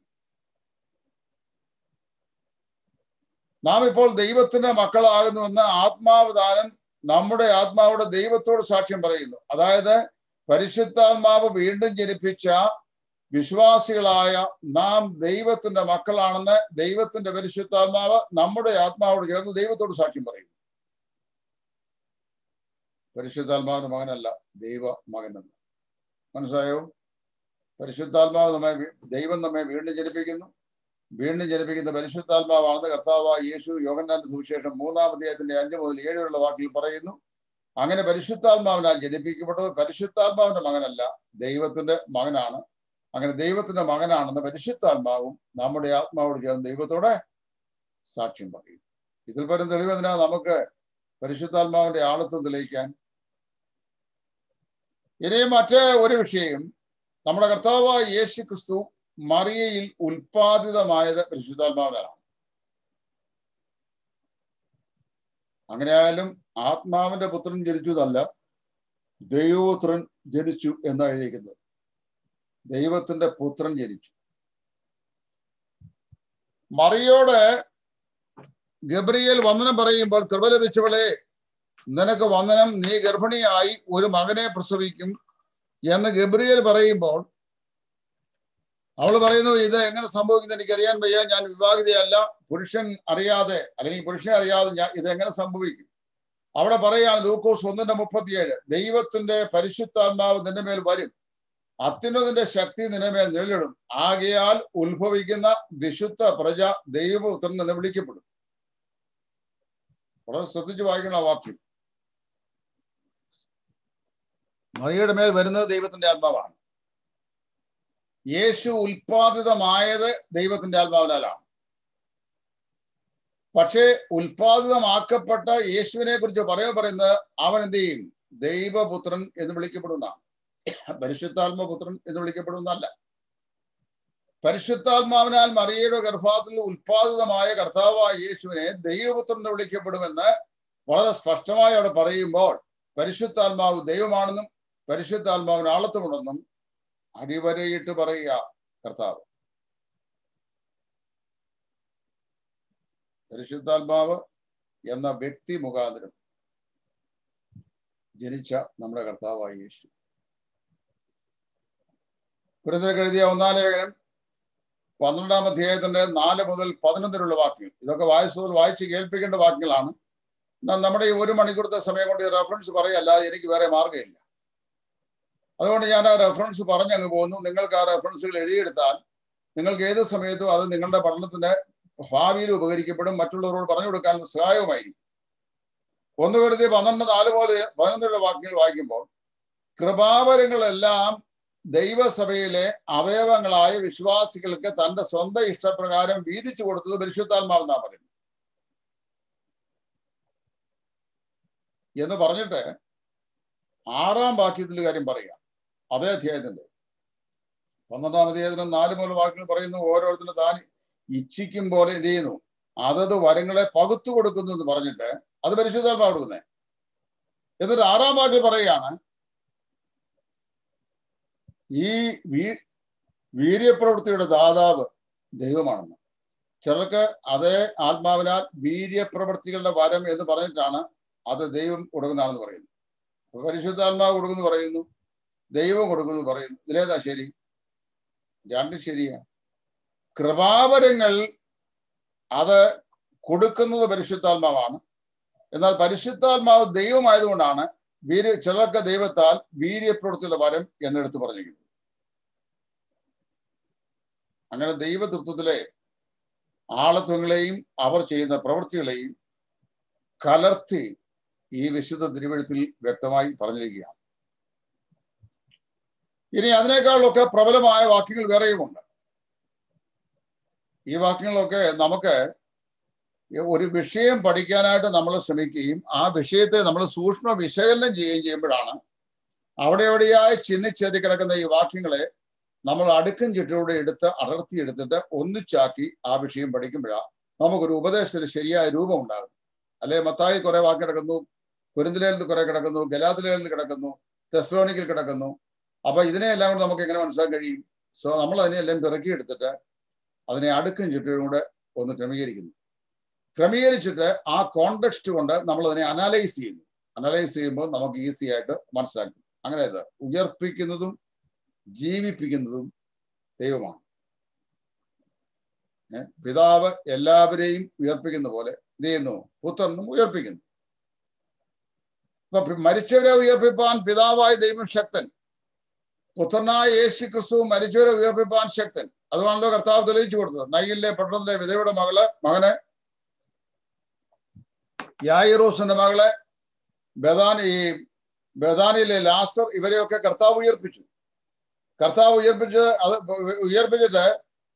നാം ഇപ്പോൾ ദൈവത്തിന്റെ മക്കളാകുന്നുവെന്ന് ആത്മാവ് ദാനം നമ്മുടെ ആത്മാവിടെ ദൈവത്തോട് സാക്ഷ്യം പറയുന്നു അതായത് പരിശുദ്ധാത്മാവ് വീണ്ടും ജനിപ്പിച്ച വിശ്വാസികളായ നാം ദൈവത്തിന്റെ മക്കളാണെന്ന് ദൈവത്തിന്റെ പരിശുദ്ധാത്മാവ് നമ്മുടെ ആത്മാവോട് ചേർന്ന് ദൈവത്തോട് സാക്ഷ്യം പറയുന്നു പരിശുദ്ധാത്മാവിന്റെ മകനല്ല ദൈവ മകനെന്ന് മനസ്സിലായോ പരിശുദ്ധാത്മാവ് നമ്മെ ദൈവം നമ്മെ വീണ്ടും ജനിപ്പിക്കുന്നു വീണ്ടും ജനിപ്പിക്കുന്ന പരിശുദ്ധാത്മാവാണെന്ന് കർത്താവ് യേശു യോഗന്നാന്റെ സുവിശേഷം മൂന്നാം അധ്യായത്തിന്റെ അഞ്ച് മുതൽ ഏഴുള്ള വാക്കിൽ പറയുന്നു അങ്ങനെ പരിശുദ്ധാത്മാവിനാൽ ജനിപ്പിക്കപ്പെട്ടത് പരിശുദ്ധാത്മാവിന്റെ മകനല്ല ദൈവത്തിന്റെ മകനാണ് അങ്ങനെ ദൈവത്തിന്റെ മകനാണെന്ന് പരിശുദ്ധാത്മാവും നമ്മുടെ ആത്മാവോട് ചേർന്ന് ദൈവത്തോടെ സാക്ഷ്യം പറയും ഇതിൽ പരം തെളിവെന്തിനാ നമുക്ക് പരിശുദ്ധാത്മാവിന്റെ ആളത്വം തെളിയിക്കാൻ ഇനി മറ്റേ ഒരു വിഷയം നമ്മുടെ കർത്താവായ യേശു ക്രിസ്തു മറിയയിൽ ഉൽപാദിതമായത് പരിശുദ്ധാത്മാവിനാണ് അങ്ങനെയായാലും ആത്മാവിന്റെ പുത്രൻ ജനിച്ചു എന്നല്ല ദൈവപുത്രൻ ജനിച്ചു എന്നാണ് എഴുതിയിരിക്കുന്നത് ദൈവത്തിന്റെ പുത്രൻ ജനിച്ചു മറിയോട് ഗബ്രിയേൽ വന്ദനം പറയുമ്പോൾ കൃപ ലഭിച്ചവളെ നിനക്ക് വന്ദനം നീ ഗർഭിണിയായി ഒരു മകനെ പ്രസവിക്കും എന്ന് ഗബ്രിയേൽ പറയുമ്പോൾ അവൾ പറയുന്നു ഇത് എങ്ങനെ സംഭവിക്കുന്നത് എനിക്കറിയാൻ വയ്യ ഞാൻ വിവാഹിതയല്ല പുരുഷൻ അറിയാതെ അല്ലെങ്കിൽ പുരുഷനെ അറിയാതെ ഞാൻ ഇത് എങ്ങനെ സംഭവിക്കും അവിടെ പറയാണ് ലൂക്കോസ് ഒന്നിന്റെ മുപ്പത്തിയേഴ് ദൈവത്തിന്റെ പരിശുദ്ധാത്മാവ് നിന്റെ മേൽ വരും അത്യുന്നതിന്റെ ശക്തി നിന്റെ മേൽ നിഴലിടും ആകയാൽ ഉത്ഭവിക്കുന്ന വിശുദ്ധ പ്രജ ദൈവപുത്രൻ എന്ന് വിളിക്കപ്പെടും വളരെ ശ്രദ്ധിച്ചു വായിക്കണം ആ വാക്യം മറിയുടെ മേൽ വരുന്നത് ദൈവത്തിന്റെ ആത്മാവാണ് യേശു ഉൽപാദിതമായത് ദൈവത്തിന്റെ ആത്മാവിനാലാണ് പക്ഷേ ഉൽപാദിതമാക്കപ്പെട്ട യേശുവിനെ കുറിച്ച് പറയുക പറയുന്നത് അവൻ എന്ത് ചെയ്യും ദൈവപുത്രൻ എന്ന് വിളിക്കപ്പെടുന്നതാണ് പരിശുദ്ധാത്മപുത്രൻ എന്ന് വിളിക്കപ്പെടുന്നതല്ല പരിശുദ്ധാത്മാവിനാൽ മറിയയുടെ ഗർഭാത്തിൽ ഉൽപാദിതമായ കർത്താവായ യേശുവിനെ ദൈവപുത്രൻ എന്ന് വിളിക്കപ്പെടുമെന്ന് വളരെ സ്പഷ്ടമായി അവിടെ പറയുമ്പോൾ പരിശുദ്ധാത്മാവ് ദൈവമാണെന്നും പരിശുദ്ധാത്മാവിന് ആളത്വമുണ്ടെന്നും അടിവരയിട്ട് പറയുക കർത്താവ് പരിശുദ്ധാത്മാവ് എന്ന വ്യക്തി മുഖാന്തരം ജനിച്ച നമ്മുടെ കർത്താവായ യേശു കുരുന്നിൽ എഴുതിയ ഒന്നാം ലേഖനം പന്ത്രണ്ടാം അധ്യായത്തിന്റെ നാല് മുതൽ പതിനൊന്ന് വരെയുള്ള വാക്യങ്ങൾ ഇതൊക്കെ വായിച്ചതിൽ വായിച്ച് കേൾപ്പിക്കേണ്ട വാക്യങ്ങളാണ് എന്നാൽ നമ്മുടെ ഈ ഒരു മണിക്കൂറത്തെ സമയം കൊണ്ട് ഈ റെഫറൻസ് പറയല്ലാതെ എനിക്ക് വേറെ മാർഗ്ഗമില്ല അതുകൊണ്ട് ഞാൻ ആ റെഫറൻസ് പറഞ്ഞങ്ങ് പോകുന്നു നിങ്ങൾക്ക് ആ റെഫറൻസുകൾ എഴുതിയെടുത്താൽ നിങ്ങൾക്ക് ഏത് സമയത്തും അത് നിങ്ങളുടെ പഠനത്തിന്റെ ഭാവിയിൽ ഉപകരിക്കപ്പെടും മറ്റുള്ളവരോട് പറഞ്ഞു കൊടുക്കാൻ സഹായവുമായിരിക്കും ഒന്ന് കരുതി പന്ത്രണ്ട് നാല് പോലെ പതിനൊന്നുള്ള വാക്യങ്ങൾ വായിക്കുമ്പോൾ കൃപാവരങ്ങളെല്ലാം ദൈവസഭയിലെ അവയവങ്ങളായ വിശ്വാസികൾക്ക് തന്റെ സ്വന്തം ഇഷ്ടപ്രകാരം വീതിച്ചു കൊടുത്തത് പരിശുദ്ധാത്മാവെന്നാ പറയുന്നത് എന്ന് പറഞ്ഞിട്ട് ആറാം വാക്യത്തിന്റെ കാര്യം പറയാം അതേ അധ്യായത്തിന്റെ പന്ത്രണ്ടാം അധ്യായത്തിന് നാല് മൂന്ന് വാക്യങ്ങൾ പറയുന്നു ഓരോരുത്തരും താൻ ഇച്ഛിക്കും പോലെ എന്ത് ചെയ്യുന്നു അതത് വരങ്ങളെ പകുത്തു കൊടുക്കുന്നു എന്ന് പറഞ്ഞിട്ട് അത് പരിശുദ്ധാത്മാവ് കൊടുക്കുന്നേ എന്നിട്ട് ആറാം വാക്യം പറയുകയാണ് ഈ വീ വീര്യപ്രവൃത്തിയുടെ ദാതാവ് ദൈവമാണെന്ന് ചിലർക്ക് അതേ ആത്മാവിനാൽ വീര്യപ്രവൃത്തികളുടെ വരം എന്ന് പറഞ്ഞിട്ടാണ് അത് ദൈവം കൊടുക്കുന്നതാണെന്ന് പറയുന്നു പരിശുദ്ധാത്മാവ് കൊടുക്കുന്നു പറയുന്നു ദൈവം കൊടുക്കുന്നു പറയുന്നു ഇതിലേതാ ശരി രണ്ടും ശരിയാ കൃപാവരങ്ങൾ അത് കൊടുക്കുന്നത് പരിശുദ്ധാത്മാവാണ് എന്നാൽ പരിശുദ്ധാത്മാവ് ദൈവമായതുകൊണ്ടാണ് വീര്യ ചിലർക്ക് ദൈവത്താൽ വീര്യപ്രവൃത്തിയുള്ള വരം എന്നെടുത്ത് പറഞ്ഞിരിക്കുന്നു അങ്ങനെ ദൈവതൃത്വത്തിലെ ആളത്വങ്ങളെയും അവർ ചെയ്യുന്ന പ്രവൃത്തികളെയും കലർത്തി ഈ വിശുദ്ധ തിരുവഴുത്തിൽ വ്യക്തമായി പറഞ്ഞിരിക്കുകയാണ് ഇനി അതിനേക്കാളൊക്കെ പ്രബലമായ വാക്യങ്ങൾ വേറെയുമുണ്ട് ഈ വാക്യങ്ങളൊക്കെ നമുക്ക് ഒരു വിഷയം പഠിക്കാനായിട്ട് നമ്മൾ ശ്രമിക്കുകയും ആ വിഷയത്തെ നമ്മൾ സൂക്ഷ്മ വിശകലനം ചെയ്യുകയും ചെയ്യുമ്പോഴാണ് അവിടെ എവിടെയായി ചിന്നിച്ചേതി കിടക്കുന്ന ഈ വാക്യങ്ങളെ നമ്മൾ അടുക്കും ചുറ്റൂടെ എടുത്ത് അടർത്തി എടുത്തിട്ട് ഒന്നിച്ചാക്കി ആ വിഷയം പഠിക്കുമ്പോഴാണ് നമുക്കൊരു ഉപദേശത്തിന് ശരിയായ രൂപം ഉണ്ടാകും അല്ലെ മത്തായി കുറെ വാക്ക് കിടക്കുന്നു കുരുന്തിലേൽ കുറെ കിടക്കുന്നു ഗലാത്തിലേൽ കിടക്കുന്നു തെസ്ലോണിക്കിൽ കിടക്കുന്നു അപ്പൊ ഇതിനെയെല്ലാം കൂടെ നമുക്ക് എങ്ങനെ മനസ്സിലാക്കാൻ കഴിയും സോ നമ്മൾ അതിനെയെല്ലാം പിറക്കി എടുത്തിട്ട് അതിനെ അടുക്കും ചുറ്റും കൂടെ ഒന്ന് ക്രമീകരിക്കുന്നു ക്രമീകരിച്ചിട്ട് ആ കോണ്ടെക്സ്റ്റ് കൊണ്ട് നമ്മൾ അതിനെ അനലൈസ് ചെയ്യുന്നു അനലൈസ് ചെയ്യുമ്പോൾ നമുക്ക് ഈസി ആയിട്ട് മനസ്സിലാക്കും അങ്ങനെ ഇത് ഉയർപ്പിക്കുന്നതും ജീവിപ്പിക്കുന്നതും ദൈവമാണ് പിതാവ് എല്ലാവരെയും ഉയർപ്പിക്കുന്ന പോലെ എന്ത് ചെയ്യുന്നു പുത്രനും ഉയർപ്പിക്കുന്നു അപ്പൊ മരിച്ചവരെ ഉയർപ്പിപ്പാൻ പിതാവായ ദൈവം ശക്തൻ പുത്രനായ യേശു ക്രിസ്തു മരിച്ചവരെ ഉയർപ്പിപ്പാൻ ശക്തൻ അതുകൊണ്ടല്ലോ കർത്താവ് തെളിയിച്ചു കൊടുത്തത് നൈലിലെ പട്ടണത്തിലെ വിധയുടെ മകള് മകനെ യായിറോസിന്റെ മകളെ ബദാനി ഈ ബദാനിയിലെ ലാസർ ഇവരെയൊക്കെ കർത്താവ് ഉയർപ്പിച്ചു കർത്താവ് ഉയർപ്പിച്ച് അത് ഉയർപ്പിച്ചിട്ട്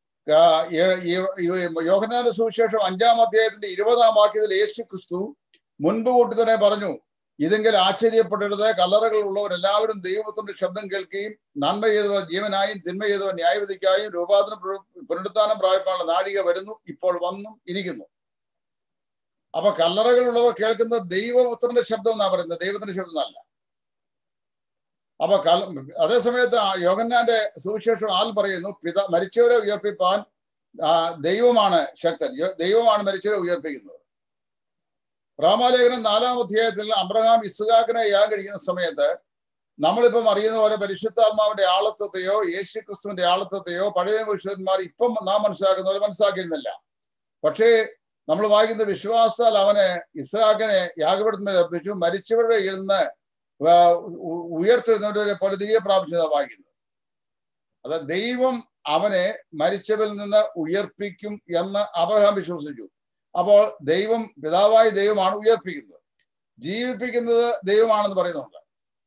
യോഹനാന്റെ സുവിശേഷം അഞ്ചാം അധ്യായത്തിന്റെ ഇരുപതാം വാക്യത്തിൽ യേശു ക്രിസ്തു മുൻപ് കൂട്ടി തന്നെ പറഞ്ഞു ഇതെങ്കിൽ ആശ്ചര്യപ്പെടരുത് കല്ലറകൾ ഉള്ളവർ എല്ലാവരും ദൈവത്തിന്റെ ശബ്ദം കേൾക്കുകയും നന്മ ചെയ്തവർ ജീവനായും തിന്മ ചെയ്തവർ ന്യായവിധിക്കായും രൂപാന്തര പുനരുത്ഥാനം പ്രായപ്പാനുള്ള നാഴിക വരുന്നു ഇപ്പോൾ വന്നും ഇരിക്കുന്നു അപ്പൊ കല്ലറകളുള്ളവർ കേൾക്കുന്ന ദൈവപുത്രന്റെ ശബ്ദം എന്നാ പറയുന്നത് ദൈവത്തിന്റെ ശബ്ദം എന്നല്ല അപ്പൊ കൽ അതേ സമയത്ത് യോഗന്നാന്റെ സുവിശേഷം ആൾ പറയുന്നു പിത മരിച്ചവരെ ഉയർപ്പിപ്പാൻ ദൈവമാണ് ശക്തൻ ദൈവമാണ് മരിച്ചവരെ ഉയർപ്പിക്കുന്നത് രാമാലേഖനം നാലാം അധ്യായത്തിൽ അബ്രഹാം ഇസുഹാക്കിനെ യാഗം കഴിക്കുന്ന സമയത്ത് നമ്മളിപ്പം അറിയുന്ന പോലെ പരിശുദ്ധാത്മാവിന്റെ ആളത്വത്തെയോ യേശു ക്രിസ്തുവിന്റെ ആളത്വത്തെയോ പഴയ വിശുദ്ധന്മാർ ഇപ്പം നാം മനസ്സിലാക്കുന്ന പോലെ മനസ്സിലാക്കിയിരുന്നില്ല പക്ഷേ നമ്മൾ വായിക്കുന്ന വിശ്വാസാൽ അവനെ ഇസ്ഹാക്കിനെ യാഗപീഠത്തിന് അർപ്പിച്ചു മരിച്ചവരുടെ ഇരുന്ന് ഉയർത്തെഴുന്നവരെ പോലെ തിരികെ പ്രാപിച്ചതാണ് വായിക്കുന്നത് അത് ദൈവം അവനെ മരിച്ചവരിൽ നിന്ന് ഉയർപ്പിക്കും എന്ന് അബ്രഹാം വിശ്വസിച്ചു അപ്പോൾ ദൈവം പിതാവായ ദൈവമാണ് ഉയർപ്പിക്കുന്നത് ജീവിപ്പിക്കുന്നത് ദൈവമാണെന്ന് പറയുന്നുണ്ട്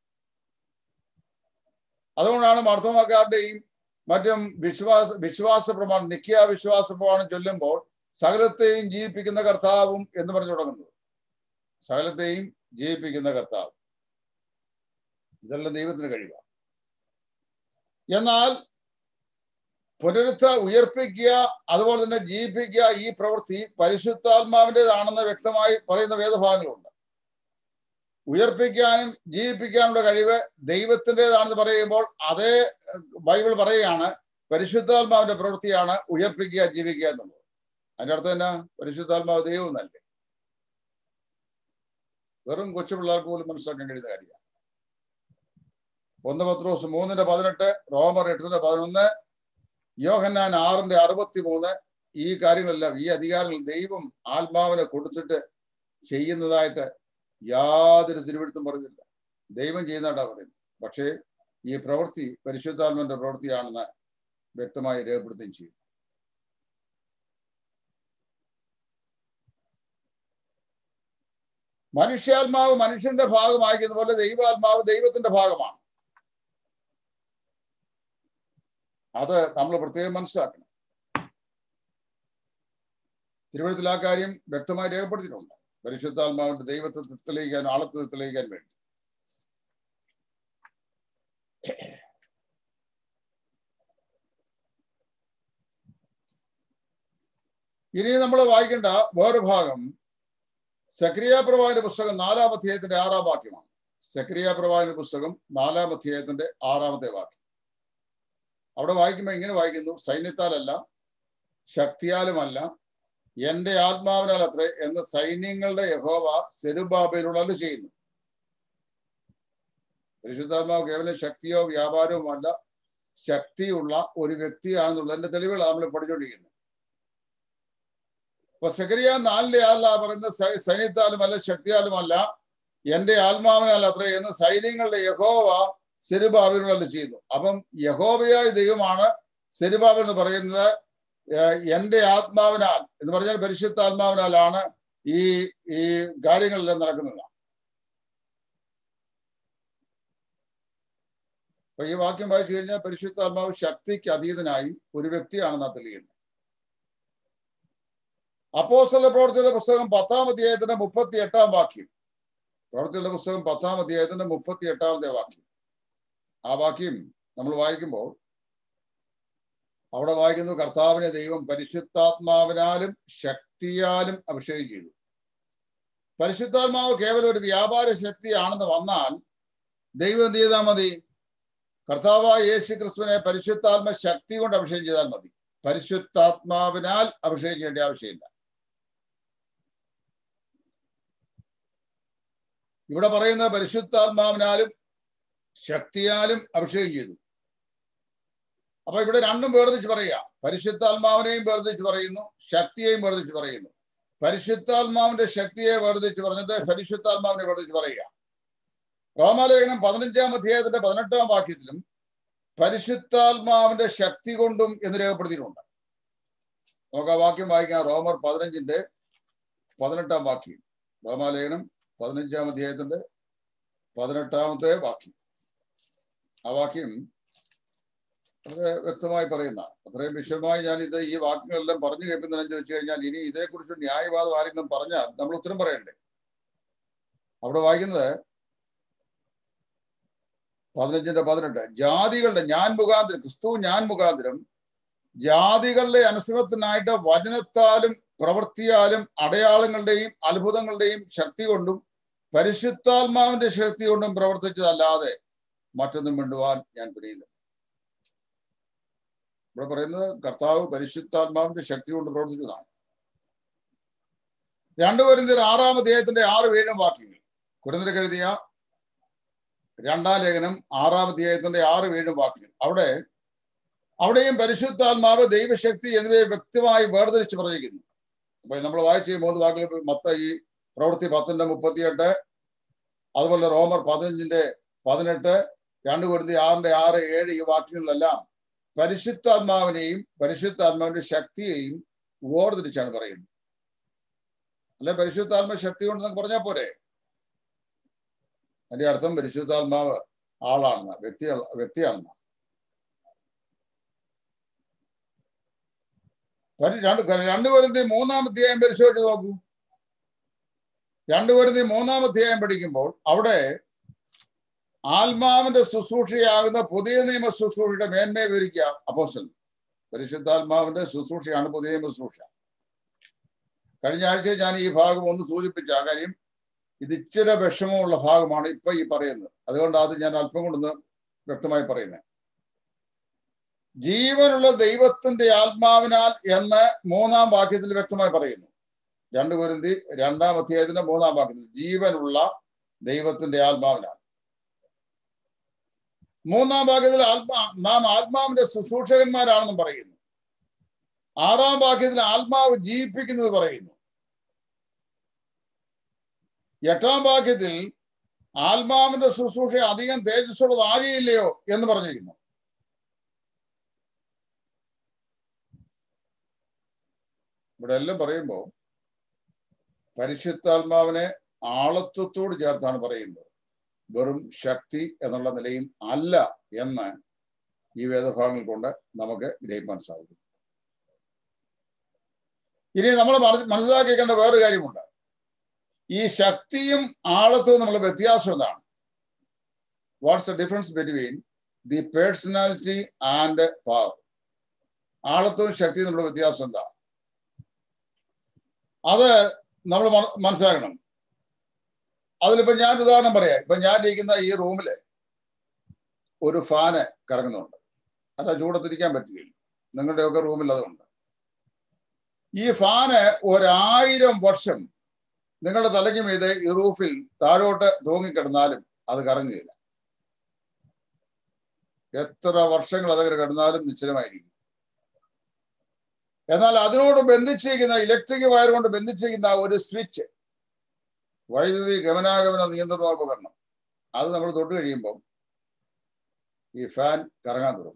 അതുകൊണ്ടാണ് മർദ്ദമാക്കാരുടെയും മറ്റും വിശ്വാസ വിശ്വാസ പ്രമാണം നിത്യ വിശ്വാസ പ്രമാണം ചൊല്ലുമ്പോൾ സകലത്തെയും ജീവിപ്പിക്കുന്ന കർത്താവും എന്ന് പറഞ്ഞു തുടങ്ങുന്നത് സകലത്തെയും ജീവിപ്പിക്കുന്ന കർത്താവ് ഇതെല്ലാം ദൈവത്തിന് കഴിയുക എന്നാൽ പുനരുദ്ധ ഉയർപ്പിക്കുക അതുപോലെ തന്നെ ജീവിപ്പിക്കുക ഈ പ്രവൃത്തി പരിശുദ്ധാത്മാവിൻ്റെതാണെന്ന് വ്യക്തമായി പറയുന്ന വേദഭാഗങ്ങളുണ്ട് ഉയർപ്പിക്കാനും ജീവിപ്പിക്കാനുള്ള കഴിവ് ദൈവത്തിൻ്റെതാണെന്ന് പറയുമ്പോൾ അതേ ബൈബിൾ പറയുകയാണ് പരിശുദ്ധാത്മാവിന്റെ പ്രവൃത്തിയാണ് ഉയർപ്പിക്കുക ജീവിക്കുക എന്നുള്ളത് അതിന്റെ അർത്ഥം എന്നാ പരിശുദ്ധാത്മാവ് ദൈവം എന്നല്ലേ വെറും കൊച്ചു പിള്ളേർക്ക് പോലും മനസ്സിലാക്കാൻ കഴിയുന്ന കാര്യമാണ് ഒന്ന് പത്രോസ് മൂന്നിന്റെ പതിനെട്ട് റോമർ എട്ടിന്റെ പതിനൊന്ന് യോഹന്നാൻ ആറിന്റെ അറുപത്തി മൂന്ന് ഈ കാര്യങ്ങളെല്ലാം ഈ അധികാരങ്ങൾ ദൈവം ആത്മാവിനെ കൊടുത്തിട്ട് ചെയ്യുന്നതായിട്ട് യാതൊരു തിരുവഴുത്തും പറഞ്ഞില്ല ദൈവം ചെയ്യുന്നതായിട്ടാ പറയുന്നത് പക്ഷേ ഈ പ്രവൃത്തി പരിശുദ്ധാത്മാവിന്റെ പ്രവൃത്തിയാണെന്ന് വ്യക്തമായി രേഖപ്പെടുത്തുകയും ചെയ്യും മനുഷ്യാത്മാവ് മനുഷ്യന്റെ ഭാഗമായിരിക്കുന്ന പോലെ ദൈവാത്മാവ് ദൈവത്തിന്റെ ഭാഗമാണ് അത് നമ്മൾ പ്രത്യേകം മനസ്സിലാക്കണം തിരുവഴുത്തിൽ ആ കാര്യം വ്യക്തമായി രേഖപ്പെടുത്തിയിട്ടുണ്ട് പരിശുദ്ധാത്മാവിന്റെ ദൈവത്തെ തെളിയിക്കാൻ ആളത്തെ തെളിയിക്കാൻ വേണ്ടി ഇനി നമ്മൾ വായിക്കേണ്ട വേറെ ഭാഗം സക്രിയ പ്രവാഹിന്റെ പുസ്തകം നാലാം അധ്യായത്തിന്റെ ആറാം വാക്യമാണ് സക്രിയ പ്രവാഹിന്റെ പുസ്തകം നാലാം അധ്യായത്തിന്റെ ആറാമത്തെ വാക്യം അവിടെ വായിക്കുമ്പോൾ ഇങ്ങനെ വായിക്കുന്നു സൈന്യത്താലല്ല ശക്തിയാലുമല്ല എന്റെ ആത്മാവിനാൽ അത്രേ എന്ന് സൈന്യങ്ങളുടെ യഹോവ സെരുബാബയിലുള്ള ചെയ്യുന്നു പരിശുദ്ധാത്മാവ് കേവലം ശക്തിയോ വ്യാപാരവുമല്ല ശക്തിയുള്ള ഒരു വ്യക്തിയാണെന്നുള്ളതിന്റെ തെളിവുകൾ നമ്മൾ പഠിച്ചുകൊണ്ടിരിക്കുന്നത് അപ്പൊ സെക്രിയ നാലിന്റെ ആറില പറയുന്ന സൈന്യത്താലുമല്ല ശക്തിയാലുമല്ല എന്റെ ആത്മാവിനാൽ അത്ര എന്ന് സൈന്യങ്ങളുടെ യഹോവ സെരുബാബിനുള്ള ചെയ്യുന്നു അപ്പം യഹോവയായ ദൈവമാണ് സെരുബാബ് എന്ന് പറയുന്നത് എന്റെ ആത്മാവിനാൽ എന്ന് പറഞ്ഞാൽ പരിശുദ്ധാത്മാവിനാലാണ് ഈ ഈ കാര്യങ്ങളെല്ലാം നടക്കുന്നത് അപ്പൊ ഈ വാക്യം വായിച്ചു കഴിഞ്ഞാൽ പരിശുദ്ധാത്മാവ് ശക്തിക്ക് അതീതനായി ഒരു വ്യക്തിയാണെന്നാ തെളിയുന്നത് അപ്പോസ്തല പ്രവർത്തിയുടെ പുസ്തകം പത്താം അധ്യായത്തിന്റെ മുപ്പത്തി എട്ടാം വാക്യം പ്രവർത്തിയുടെ പുസ്തകം പത്താം അധ്യായത്തിന്റെ മുപ്പത്തി എട്ടാമത്തെ വാക്യം ആ വാക്യം നമ്മൾ വായിക്കുമ്പോൾ അവിടെ വായിക്കുന്നു കർത്താവിനെ ദൈവം പരിശുദ്ധാത്മാവിനാലും ശക്തിയാലും അഭിഷേകം ചെയ്തു പരിശുദ്ധാത്മാവ് കേവലം ഒരു വ്യാപാര ശക്തിയാണെന്ന് വന്നാൽ ദൈവം എന്ത് ചെയ്താൽ മതി കർത്താവായ യേശു ക്രിസ്തുവിനെ പരിശുദ്ധാത്മ ശക്തി കൊണ്ട് അഭിഷേകം ചെയ്താൽ മതി പരിശുദ്ധാത്മാവിനാൽ അഭിഷേകം ചെയ്യേണ്ട ആവശ്യമില്ല ഇവിടെ പറയുന്ന പരിശുദ്ധാത്മാവിനാലും ശക്തിയാലും അഭിഷേകം ചെയ്തു അപ്പൊ ഇവിടെ രണ്ടും വേർതിരിച്ച് പറയുക പരിശുദ്ധാത്മാവിനെയും വേർതിരിച്ച് പറയുന്നു ശക്തിയെയും വേർതിരിച്ച് പറയുന്നു പരിശുദ്ധാത്മാവിന്റെ ശക്തിയെ വേർതിരിച്ച് പറഞ്ഞിട്ട് പരിശുദ്ധാത്മാവിനെ വേർതിരിച്ച് പറയുക റോമാലേഖനം പതിനഞ്ചാം അധ്യായത്തിന്റെ പതിനെട്ടാം വാക്യത്തിലും പരിശുദ്ധാത്മാവിന്റെ ശക്തി കൊണ്ടും എന്ന് രേഖപ്പെടുത്തിയിട്ടുണ്ട് നമുക്ക് ആ വാക്യം വായിക്കാം റോമർ പതിനഞ്ചിന്റെ പതിനെട്ടാം വാക്യം റോമാലേഖനം പതിനഞ്ചാം അധ്യായത്തിന്റെ പതിനെട്ടാമത്തെ വാക്യം ആ വാക്യം വളരെ വ്യക്തമായി പറയുന്ന അത്രയും വിശദമായി ഞാൻ ഇത് ഈ വാക്യങ്ങളെല്ലാം പറഞ്ഞു കേൾക്കുന്നതെന്ന് ചോദിച്ചു കഴിഞ്ഞാൽ ഇനി ഇതേക്കുറിച്ച് ന്യായവാദം ആരെങ്കിലും പറഞ്ഞാൽ നമ്മൾ ഉത്തരം പറയണ്ടേ അവിടെ വായിക്കുന്നത് പതിനഞ്ചിന്റെ പതിനെട്ട് ജാതികളുടെ ഞാൻ മുഖാന്തരം ക്രിസ്തു ഞാൻ മുഖാന്തരം ജാതികളുടെ അനുസരണത്തിനായിട്ട് വചനത്താലും പ്രവൃത്തിയാലും അടയാളങ്ങളുടെയും അത്ഭുതങ്ങളുടെയും ശക്തി കൊണ്ടും പരിശുദ്ധാത്മാവിന്റെ ശക്തി കൊണ്ടും പ്രവർത്തിച്ചതല്ലാതെ മറ്റൊന്നും മിണ്ടുവാൻ ഞാൻ തുനിയുന്നു ഇവിടെ പറയുന്നത് കർത്താവ് പരിശുദ്ധാത്മാവിന്റെ ശക്തി കൊണ്ട് പ്രവർത്തിച്ചതാണ് രണ്ടു കുരിന്തിർ ആറാം അധ്യായത്തിന്റെ ആറ് ഏഴും വാക്യങ്ങൾ കുരിന്തിർ എഴുതിയ രണ്ടാം ലേഖനം ആറാം അധ്യായത്തിന്റെ ആറ് ഏഴും വാക്യങ്ങൾ അവിടെ അവിടെയും പരിശുദ്ധാത്മാവ് ദൈവശക്തി എന്നിവയെ വ്യക്തമായി വേർതിരിച്ച് പറഞ്ഞിരിക്കുന്നു അപ്പൊ നമ്മൾ വായിച്ച മൂന്ന് വാക്കുകൾ മൊത്ത ഈ പ്രവൃത്തി പത്തിന്റെ മുപ്പത്തിയെട്ട് അതുപോലെ റോമർ പതിനഞ്ചിന്റെ പതിനെട്ട് രണ്ട് കൊടുത്തി ആറിന്റെ ആറ് ഏഴ് ഈ വാക്യങ്ങളിലെല്ലാം പരിശുദ്ധാത്മാവിനെയും പരിശുദ്ധാത്മാവിന്റെ ശക്തിയെയും വേർതിരിച്ചാണ് പറയുന്നത് അല്ലെ പരിശുദ്ധാത്മ ശക്തി കൊണ്ട് നമുക്ക് പറഞ്ഞാൽ പോരെ അതിന്റെ അർത്ഥം പരിശുദ്ധാത്മാവ് ആളാണെന്ന വ്യക്തി വ്യക്തിയാണെന്ന രണ്ട് രണ്ട് കൊരുന്തി മൂന്നാം അധ്യായം പരിശോധിച്ച് നോക്കൂ രണ്ട് കൊരുന്തി മൂന്നാം അധ്യായം പഠിക്കുമ്പോൾ അവിടെ ആത്മാവിന്റെ ശുശ്രൂഷയാകുന്ന പുതിയ നിയമ ശുശ്രൂഷയുടെ മേന്മയെ വിവരിക്കുക അപ്പോസ്റ്റൽ പരിശുദ്ധാത്മാവിന്റെ ശുശ്രൂഷയാണ് പുതിയ നിയമ ശുശ്രൂഷ കഴിഞ്ഞ ആഴ്ച ഞാൻ ഈ ഭാഗം ഒന്ന് സൂചിപ്പിച്ച കാര്യം ഇത് ഇച്ചിരി വിഷമമുള്ള ഭാഗമാണ് ഇപ്പൊ ഈ പറയുന്നത് അതുകൊണ്ട് അത് ഞാൻ അല്പം കൊണ്ടൊന്ന് വ്യക്തമായി പറയുന്നത് ജീവനുള്ള ദൈവത്തിന്റെ ആത്മാവിനാൽ എന്ന് മൂന്നാം വാക്യത്തിൽ വ്യക്തമായി പറയുന്നു രണ്ട് കുരുന്തി രണ്ടാം അധ്യായത്തിന്റെ മൂന്നാം വാക്യത്തിൽ ജീവനുള്ള ദൈവത്തിന്റെ ആത്മാവിനാൽ മൂന്നാം വാക്യത്തിൽ ആത്മാ നാം ആത്മാവിന്റെ ശുശ്രൂഷകന്മാരാണെന്നും പറയുന്നു ആറാം വാക്യത്തിൽ ആത്മാവ് ജീവിപ്പിക്കുന്നത് പറയുന്നു എട്ടാം വാക്യത്തിൽ ആത്മാവിന്റെ ശുശ്രൂഷ അധികം തേജസ്സുള്ളതാകില്ലയോ എന്ന് പറഞ്ഞിരിക്കുന്നു ഇവിടെ എല്ലാം പറയുമ്പോൾ പരിശുദ്ധാത്മാവിനെ ആളത്വത്തോട് ചേർത്താണ് പറയുന്നത് വെറും ശക്തി എന്നുള്ള നിലയിൽ അല്ല എന്ന് ഈ വേദഭാഗങ്ങൾ കൊണ്ട് നമുക്ക് ഗ്രഹിക്കാൻ സാധിക്കും ഇനി നമ്മൾ മനസ്സിലാക്കിക്കേണ്ട വേറൊരു കാര്യമുണ്ട് ഈ ശക്തിയും ആളത്വവും തമ്മിലുള്ള വ്യത്യാസം എന്താണ് what's the difference between the personality and power ആളത്വവും ശക്തിയും തമ്മിലുള്ള വ്യത്യാസം എന്താ അത് നമ്മൾ മനസ്സിലാക്കണം അതിലിപ്പോ ഞാൻ ഉദാഹരണം പറയാം ഇപ്പൊ ഞാൻ ഇരിക്കുന്ന ഈ റൂമില് ഒരു ഫാന് കറങ്ങുന്നുണ്ട് അല്ല ചൂടത്തിരിക്കാൻ പറ്റുകയില്ല നിങ്ങളുടെയൊക്കെ റൂമിൽ അതുണ്ട് ഈ ഫാന് ഒരായിരം വർഷം നിങ്ങളുടെ തലയ്ക്ക് മീതെ ഈ റൂഫിൽ താഴോട്ട് തൂങ്ങിക്കിടന്നാലും അത് കറങ്ങുകയില്ല എത്ര വർഷങ്ങൾ അതങ്ങനെ കിടന്നാലും നിശ്ചലമായിരിക്കും എന്നാൽ അതിനോട് ബന്ധിച്ചിരിക്കുന്ന ഇലക്ട്രിക് വയർ കൊണ്ട് ബന്ധിച്ചിരിക്കുന്ന ഒരു സ്വിച്ച് വൈദ്യുതി ഗമനാഗമന നിയന്ത്രണ ഉപകരണം അത് നമ്മൾ തൊട്ട് കഴിയുമ്പോൾ ഈ ഫാൻ കറങ്ങാൻ തുടങ്ങും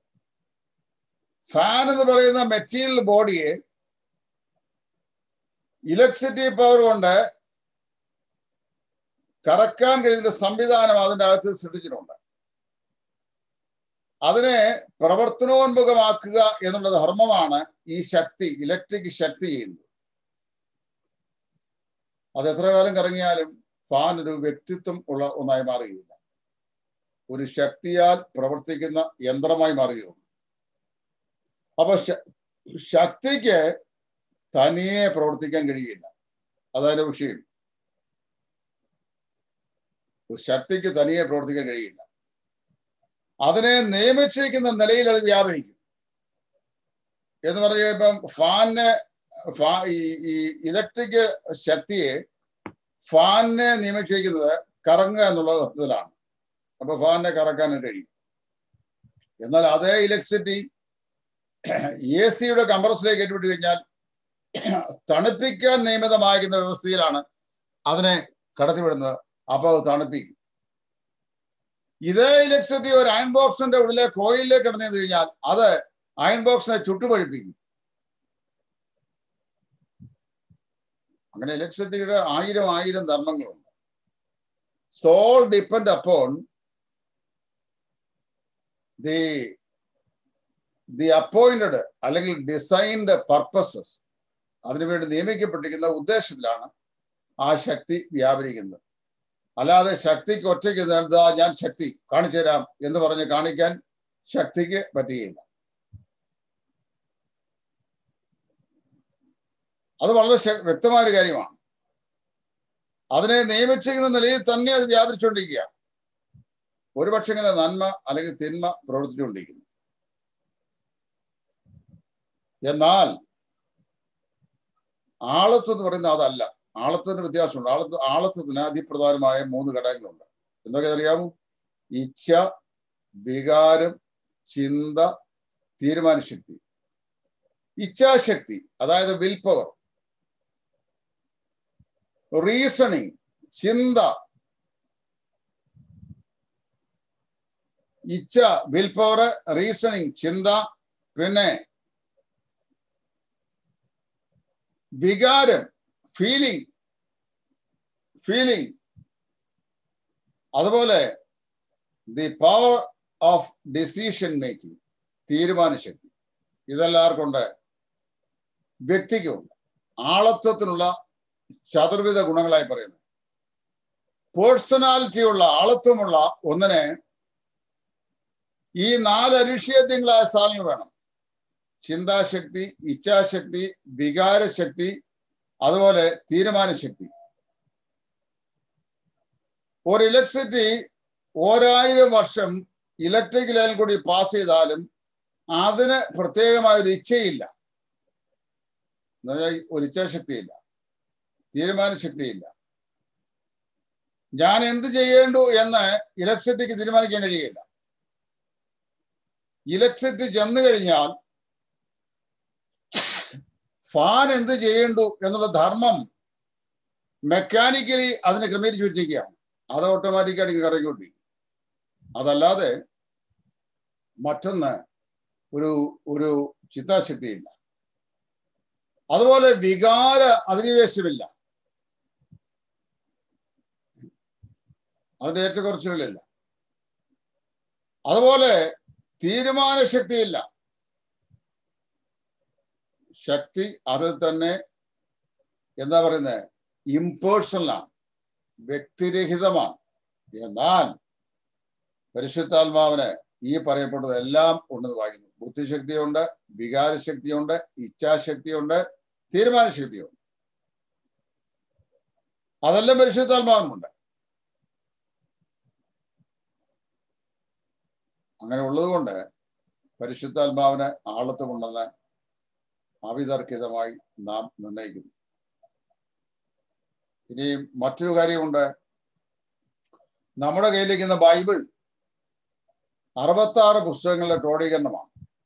ഫാൻ എന്ന് പറയുന്ന മെറ്റീരിയൽ ബോഡിയെ ഇലക്ട്രിസിറ്റി പവർ കൊണ്ട് കറക്കാൻ കഴിയുന്ന സംവിധാനം അതിൻ്റെ അകത്ത് സൃഷ്ടിച്ചിട്ടുണ്ട് അതിനെ പ്രവർത്തനോന്മുഖമാക്കുക എന്നുള്ള ധർമ്മമാണ് ഈ ശക്തി ഇലക്ട്രിക് ശക്തി ചെയ്യുന്നത് അത് എത്ര കാലം കറങ്ങിയാലും ഫാൻ ഒരു വ്യക്തിത്വം ഉള്ള ഒന്നായി മാറുകയില്ല ഒരു ശക്തിയാൽ പ്രവർത്തിക്കുന്ന യന്ത്രമായി മാറുകയുള്ളൂ അപ്പൊ ശക്തിക്ക് തനിയെ പ്രവർത്തിക്കാൻ കഴിയില്ല അതാണ് വിഷയം ശക്തിക്ക് തനിയെ പ്രവർത്തിക്കാൻ കഴിയില്ല അതിനെ നിയമിച്ചിരിക്കുന്ന നിലയിൽ അത് വ്യാപരിക്കും എന്ന് പറഞ്ഞാൽ ഇപ്പം ഫാനിനെ ഫാ ഈ ഇലക്ട്രിക് ശക്തിയെ ഫാനിനെ നിയമിച്ചിരിക്കുന്നത് കറങ്ങുക എന്നുള്ള തത്വത്തിലാണ് അപ്പൊ ഫാനിനെ കറക്കാൻ കഴിയും എന്നാൽ അതേ ഇലക്ട്രിസിറ്റി എ സിയുടെ കംപ്രസിലേക്ക് ഏറ്റുവിട്ട് കഴിഞ്ഞാൽ തണുപ്പിക്കാൻ നിയമിതമാകുന്ന വ്യവസ്ഥയിലാണ് അതിനെ കടത്തിവിടുന്നത് അപ്പോൾ അത് തണുപ്പിക്കും ഇതേ ഇലക്ട്രിസിറ്റി ഒരു അയൺ ബോക്സിന്റെ ഉള്ളിലെ കോയിലിലേക്ക് കിടന്നു കഴിഞ്ഞാൽ അത് അയൺ ബോക്സിനെ ചുട്ടുപഴിപ്പിക്കും അങ്ങനെ ഇലക്ട്രിസിറ്റിയുടെ ആയിരം ആയിരം ധർമ്മങ്ങളുണ്ട് sole depend upon the the appointed അല്ലെങ്കിൽ ഡിസൈൻഡ് പർപ്പസസ് അതിനുവേണ്ടി നിയമിക്കപ്പെട്ടിരിക്കുന്ന ഉദ്ദേശത്തിലാണ് ആ ശക്തി വ്യാപരിക്കുന്നത് അല്ലാതെ ശക്തിക്ക് ഒറ്റയ്ക്ക് എന്താ ഞാൻ ശക്തി കാണിച്ചു തരാം എന്ന് പറഞ്ഞ് കാണിക്കാൻ ശക്തിക്ക് പറ്റുകയില്ല അത് വളരെ വ്യക്തമായ ഒരു കാര്യമാണ് അതിനെ നിയമിച്ചിരിക്കുന്ന നിലയിൽ തന്നെ അത് വ്യാപിച്ചുകൊണ്ടിരിക്കുക ഒരുപക്ഷെ ഇങ്ങനെ നന്മ അല്ലെങ്കിൽ തിന്മ പ്രവർത്തിച്ചുകൊണ്ടിരിക്കുന്നു എന്നാൽ ആളത്വം എന്ന് പറയുന്നത് അതല്ല ആളത്വത്തിന് വ്യത്യാസമുണ്ട് ആളത്വ ആളത്വത്തിന് അതിപ്രധാനമായ മൂന്ന് ഘടകങ്ങളുണ്ട് എന്തൊക്കെ അറിയാമോ ഇച്ഛ വികാരം ചിന്ത തീരുമാനശക്തി ഇച്ഛാശക്തി അതായത് വിൽ പവർ റീസണിങ് ചിന്ത ഇച്ഛ വിൽ പവർ റീസണിങ് ചിന്ത പിന്നെ വികാരം ഫീലിംഗ് ഫീലിംഗ് അതുപോലെ the power of decision making തീരുമാനശക്തി ഇതെല്ലാവർക്കും ഉണ്ട് വ്യക്തിക്കുണ്ട് ആളത്വത്തിനുള്ള ചതുർവിധ ഗുണങ്ങളായി പറയുന്നത് പേഴ്സണാലിറ്റി ഉള്ള ആളത്വമുള്ള ഒന്നിനെ ഈ നാല് അരിഷ്യത്യങ്ങളായ സാധനങ്ങൾ വേണം ചിന്താശക്തി ഇച്ഛാശക്തി വികാരശക്തി അതുപോലെ തീരുമാനശക്തി ഒരു ഇലക്ട്രിസിറ്റി ഓരായിരം വർഷം ഇലക്ട്രിക് ലൈൻ കൂടി പാസ് ചെയ്താലും അതിന് പ്രത്യേകമായ ഒരു ഇച്ഛയില്ല എന്നുവെച്ചാൽ ഒരു ഇച്ഛാശക്തിയില്ല തീരുമാന ശക്തിയില്ല ഞാൻ എന്ത് ചെയ്യേണ്ടു എന്ന് ഇലക്ട്രിസിറ്റിക്ക് തീരുമാനിക്കാൻ കഴിയില്ല ഇലക്ട്രിസിറ്റി ചെന്നു കഴിഞ്ഞാൽ ഫാൻ എന്ത് ചെയ്യേണ്ടു എന്നുള്ള ധർമ്മം മെക്കാനിക്കലി അതിനെ ക്രമീകരിച്ചു വെച്ചിരിക്കുകയാണ് അത് ഓട്ടോമാറ്റിക്കായിട്ട് കറങ്ങിക്കൊണ്ടിരിക്കും അതല്ലാതെ മറ്റൊന്ന് ഒരു ഒരു ചിത്താശക്തിയില്ല അതുപോലെ വികാര അധിനിവേശമില്ല അതിന്റെ ഏറ്റക്കുറച്ചുകളില്ല അതുപോലെ തീരുമാന ശക്തിയില്ല ശക്തി അതിൽ തന്നെ എന്താ പറയുന്നത് ഇംപേഴ്സണലാണ് വ്യക്തിരഹിതമാണ് എന്നാൽ പരിശുദ്ധാത്മാവിന് ഈ പറയപ്പെട്ടത് എല്ലാം ഉണ്ടെന്ന് വായിക്കുന്നു ബുദ്ധിശക്തിയുണ്ട് വികാരശക്തിയുണ്ട് ഇച്ഛാശക്തിയുണ്ട് തീരുമാനശക്തിയുണ്ട് അതെല്ലാം പരിശുദ്ധാത്മാവിനുണ്ട് അങ്ങനെ ഉള്ളതുകൊണ്ട് പരിശുദ്ധാത്മാവിന് ആളത്വമുണ്ടെന്ന് അവിതർക്കിതമായി നാം നിർണയിക്കുന്നു ഇനി മറ്റൊരു കാര്യമുണ്ട് നമ്മുടെ കയ്യിലിരിക്കുന്ന ബൈബിൾ അറുപത്തി ആറ് പുസ്തകങ്ങളുടെ ക്രോഡീകരണമാണ്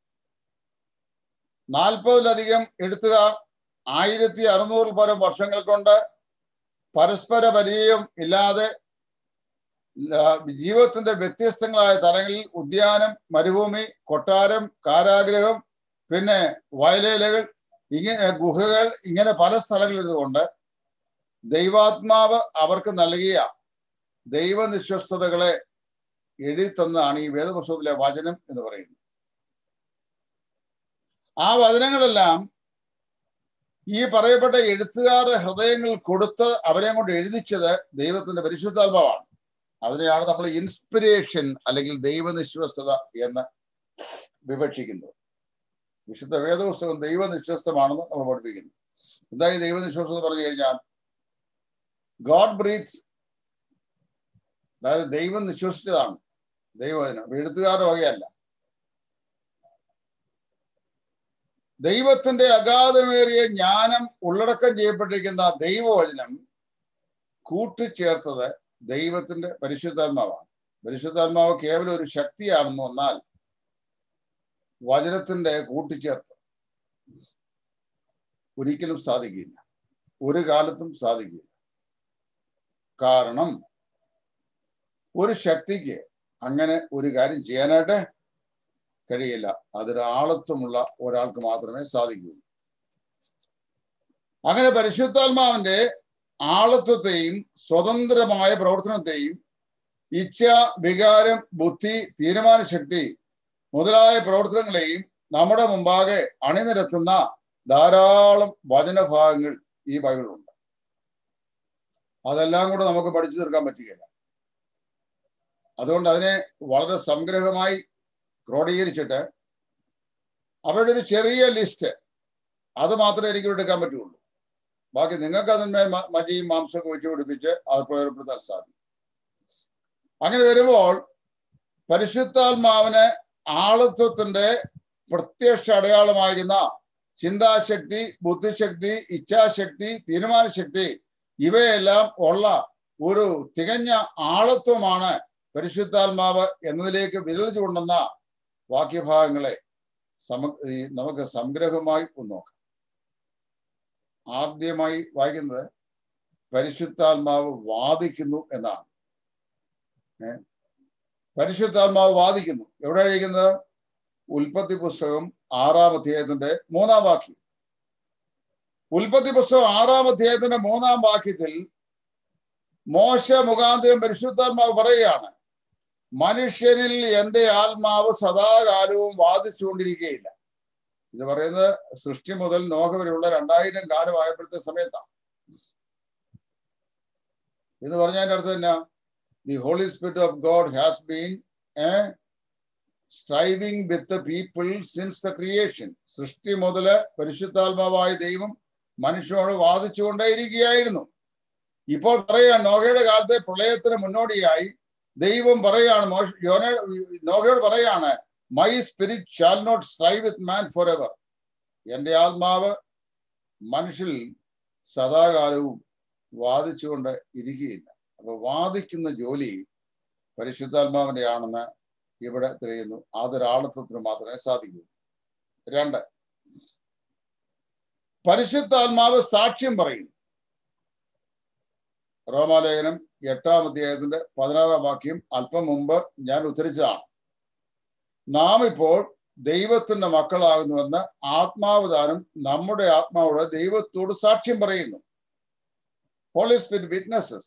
നാൽപ്പതിലധികം എഴുത്തുകാർ ആയിരത്തി അറുന്നൂറിൽ പരം വർഷങ്ങൾ കൊണ്ട് പരസ്പര പരിചയം ഇല്ലാതെ ജീവിതത്തിന്റെ വ്യത്യസ്തങ്ങളായ തലങ്ങളിൽ ഉദ്യാനം മരുഭൂമി കൊട്ടാരം കാരാഗ്രഹം പിന്നെ വയലേലകൾ ഇങ്ങനെ ഗുഹകൾ ഇങ്ങനെ പല സ്ഥലങ്ങളിരുന്നുകൊണ്ട് ദൈവാത്മാവ് അവർക്ക് നൽകിയ ദൈവനിശ്വസ്തതകളെ എഴുതിത്തന്നാണ് ഈ വേദപുസ്തകത്തിലെ വചനം എന്ന് പറയുന്നത് ആ വചനങ്ങളെല്ലാം ഈ പറയപ്പെട്ട എഴുത്തുകാരുടെ ഹൃദയങ്ങൾ കൊടുത്ത് അവരെ കൊണ്ട് എഴുതിച്ചത് ദൈവത്തിന്റെ പരിശുദ്ധാത്മാവാണ് അതിനെയാണ് നമ്മൾ ഇൻസ്പിരേഷൻ അല്ലെങ്കിൽ ദൈവനിശ്വസ്തത എന്ന് വിവക്ഷിക്കുന്നത് വിശുദ്ധ വേദപുസ്തകം ദൈവനിശ്വസ്തമാണെന്ന് നമ്മൾ പഠിപ്പിക്കുന്നു എന്താ ഈ ദൈവനിശ്വസ്തത പറഞ്ഞു കഴിഞ്ഞാൽ ഗോഡ് ബ്രീത്ത് അതായത് ദൈവം നിശ്വസിച്ചതാണ് ദൈവവചനം എഴുത്തുകാരുടെ വകയല്ല ദൈവത്തിന്റെ അഗാധമേറിയ ജ്ഞാനം ഉള്ളടക്കം ചെയ്യപ്പെട്ടിരിക്കുന്ന ദൈവവചനം കൂട്ടിച്ചേർത്തത് ദൈവത്തിന്റെ പരിശുദ്ധാത്മാവാണ് പരിശുദ്ധാത്മാവ് കേവലം ഒരു ശക്തിയാണെന്ന് വന്നാൽ വചനത്തിന്റെ കൂട്ടിച്ചേർപ്പ് ഒരിക്കലും സാധിക്കില്ല ഒരു കാലത്തും സാധിക്കില്ല കാരണം ഒരു ശക്തിക്ക് അങ്ങനെ ഒരു കാര്യം ചെയ്യാനായിട്ട് കഴിയില്ല അതൊരാളത്വമുള്ള ഒരാൾക്ക് മാത്രമേ സാധിക്കൂ അങ്ങനെ പരിശുദ്ധാത്മാവിന്റെ ആളത്വത്തെയും സ്വതന്ത്രമായ പ്രവർത്തനത്തെയും ഇച്ഛ വികാരം ബുദ്ധി തീരുമാനശക്തി മുതലായ പ്രവർത്തനങ്ങളെയും നമ്മുടെ മുമ്പാകെ അണിനിരത്തുന്ന ധാരാളം വചനഭാഗങ്ങൾ ഈ ബൈബിളിലുണ്ട് അതെല്ലാം കൂടെ നമുക്ക് പഠിച്ചു തീർക്കാൻ പറ്റുകയില്ല അതുകൊണ്ട് അതിനെ വളരെ സംഗ്രഹമായി ക്രോഡീകരിച്ചിട്ട് അവരുടെ ഒരു ചെറിയ ലിസ്റ്റ് അത് മാത്രമേ എനിക്ക് എടുക്കാൻ പറ്റുള്ളൂ ബാക്കി നിങ്ങൾക്ക് അതിന്മേൽ മജിയും മാംസമൊക്കെ വെച്ച് പിടിപ്പിച്ച് അത് പ്രയോജനപ്പെടുത്താൻ സാധിക്കും അങ്ങനെ വരുമ്പോൾ പരിശുദ്ധാത്മാവിന് ആളത്വത്തിന്റെ പ്രത്യക്ഷ അടയാളമാകുന്ന ചിന്താശക്തി ബുദ്ധിശക്തി ഇച്ഛാശക്തി തീരുമാനശക്തി ഇവയെല്ലാം ഉള്ള ഒരു തികഞ്ഞ ആളത്വമാണ് പരിശുദ്ധാത്മാവ് എന്നതിലേക്ക് വിരൽ ചൂണ്ടുന്ന വാക്യഭാഗങ്ങളെ സമ നമുക്ക് സംഗ്രഹമായി ഒന്ന് നോക്കാം ആദ്യമായി വായിക്കുന്നത് പരിശുദ്ധാത്മാവ് വാദിക്കുന്നു എന്നാണ് ഏ പരിശുദ്ധാത്മാവ് വാദിക്കുന്നു എവിടെ എഴുതിക്കുന്നത് ഉൽപ്പത്തി പുസ്തകം ആറാം അധ്യായത്തിന്റെ മൂന്നാം വാക്യം ഉൽപ്പത്തി പുസ്തകം ആറാം അധ്യായത്തിന്റെ മൂന്നാം വാക്യത്തിൽ മോശ മുഖാന്തരം പരിശുദ്ധാത്മാവ് പറയുകയാണ് മനുഷ്യനിൽ എൻ്റെ ആത്മാവ് സദാകാലവും വാദിച്ചുകൊണ്ടിരിക്കുകയില്ല ഇത് പറയുന്നത് സൃഷ്ടി മുതൽ നോഹ വരെയുള്ള രണ്ടായിരം കാലമായപ്പോഴത്തെ സമയത്താണ് എന്ന് പറഞ്ഞതിന്റെ അർത്ഥം എന്നാ the holy spirit of God has been striving with the people since the creation സൃഷ്ടി മുതല് പരിശുദ്ധാത്മാവായ ദൈവം മനുഷ്യനോട് വാദിച്ചുകൊണ്ടേയിരിക്കുകയായിരുന്നു ഇപ്പോൾ പറയുക നോഹയുടെ കാലത്തെ പ്രളയത്തിന് മുന്നോടിയായി ദൈവം പറയാണ് മോശ യോന നോഹയോട് പറയാണ് my spirit shall not strive with man for ever എന്റെ ആത്മാവ് മനുഷ്യരിൽ സദാകാലവും വാദിച്ചുകൊണ്ട് ഇരിക്കുകയില്ല അപ്പൊ വാദിക്കുന്ന ജോലി പരിശുദ്ധാത്മാവിന്റെ ആണെന്ന് ഇവിടെ തെളിയുന്നു അതൊരാളത്വത്തിന് മാത്രമേ സാധിക്കൂ രണ്ട് പരിശുദ്ധാത്മാവ് സാക്ഷ്യം പറയും റോമാലേഖനം എട്ടാം അധ്യായത്തിന്റെ പതിനാറാം വാക്യം അല്പം മുമ്പ് ഞാൻ ഉദ്ധരിച്ചതാണ് നാം ഇപ്പോൾ ദൈവത്തിന്റെ മക്കളാകുന്നുവെന്ന് ആത്മാവ് ദാനം നമ്മുടെ ആത്മാവോട് ദൈവത്തോട് സാക്ഷ്യം പറയുന്നു ഹോളി സ്പിരിറ്റ് വിറ്റ്നസസ്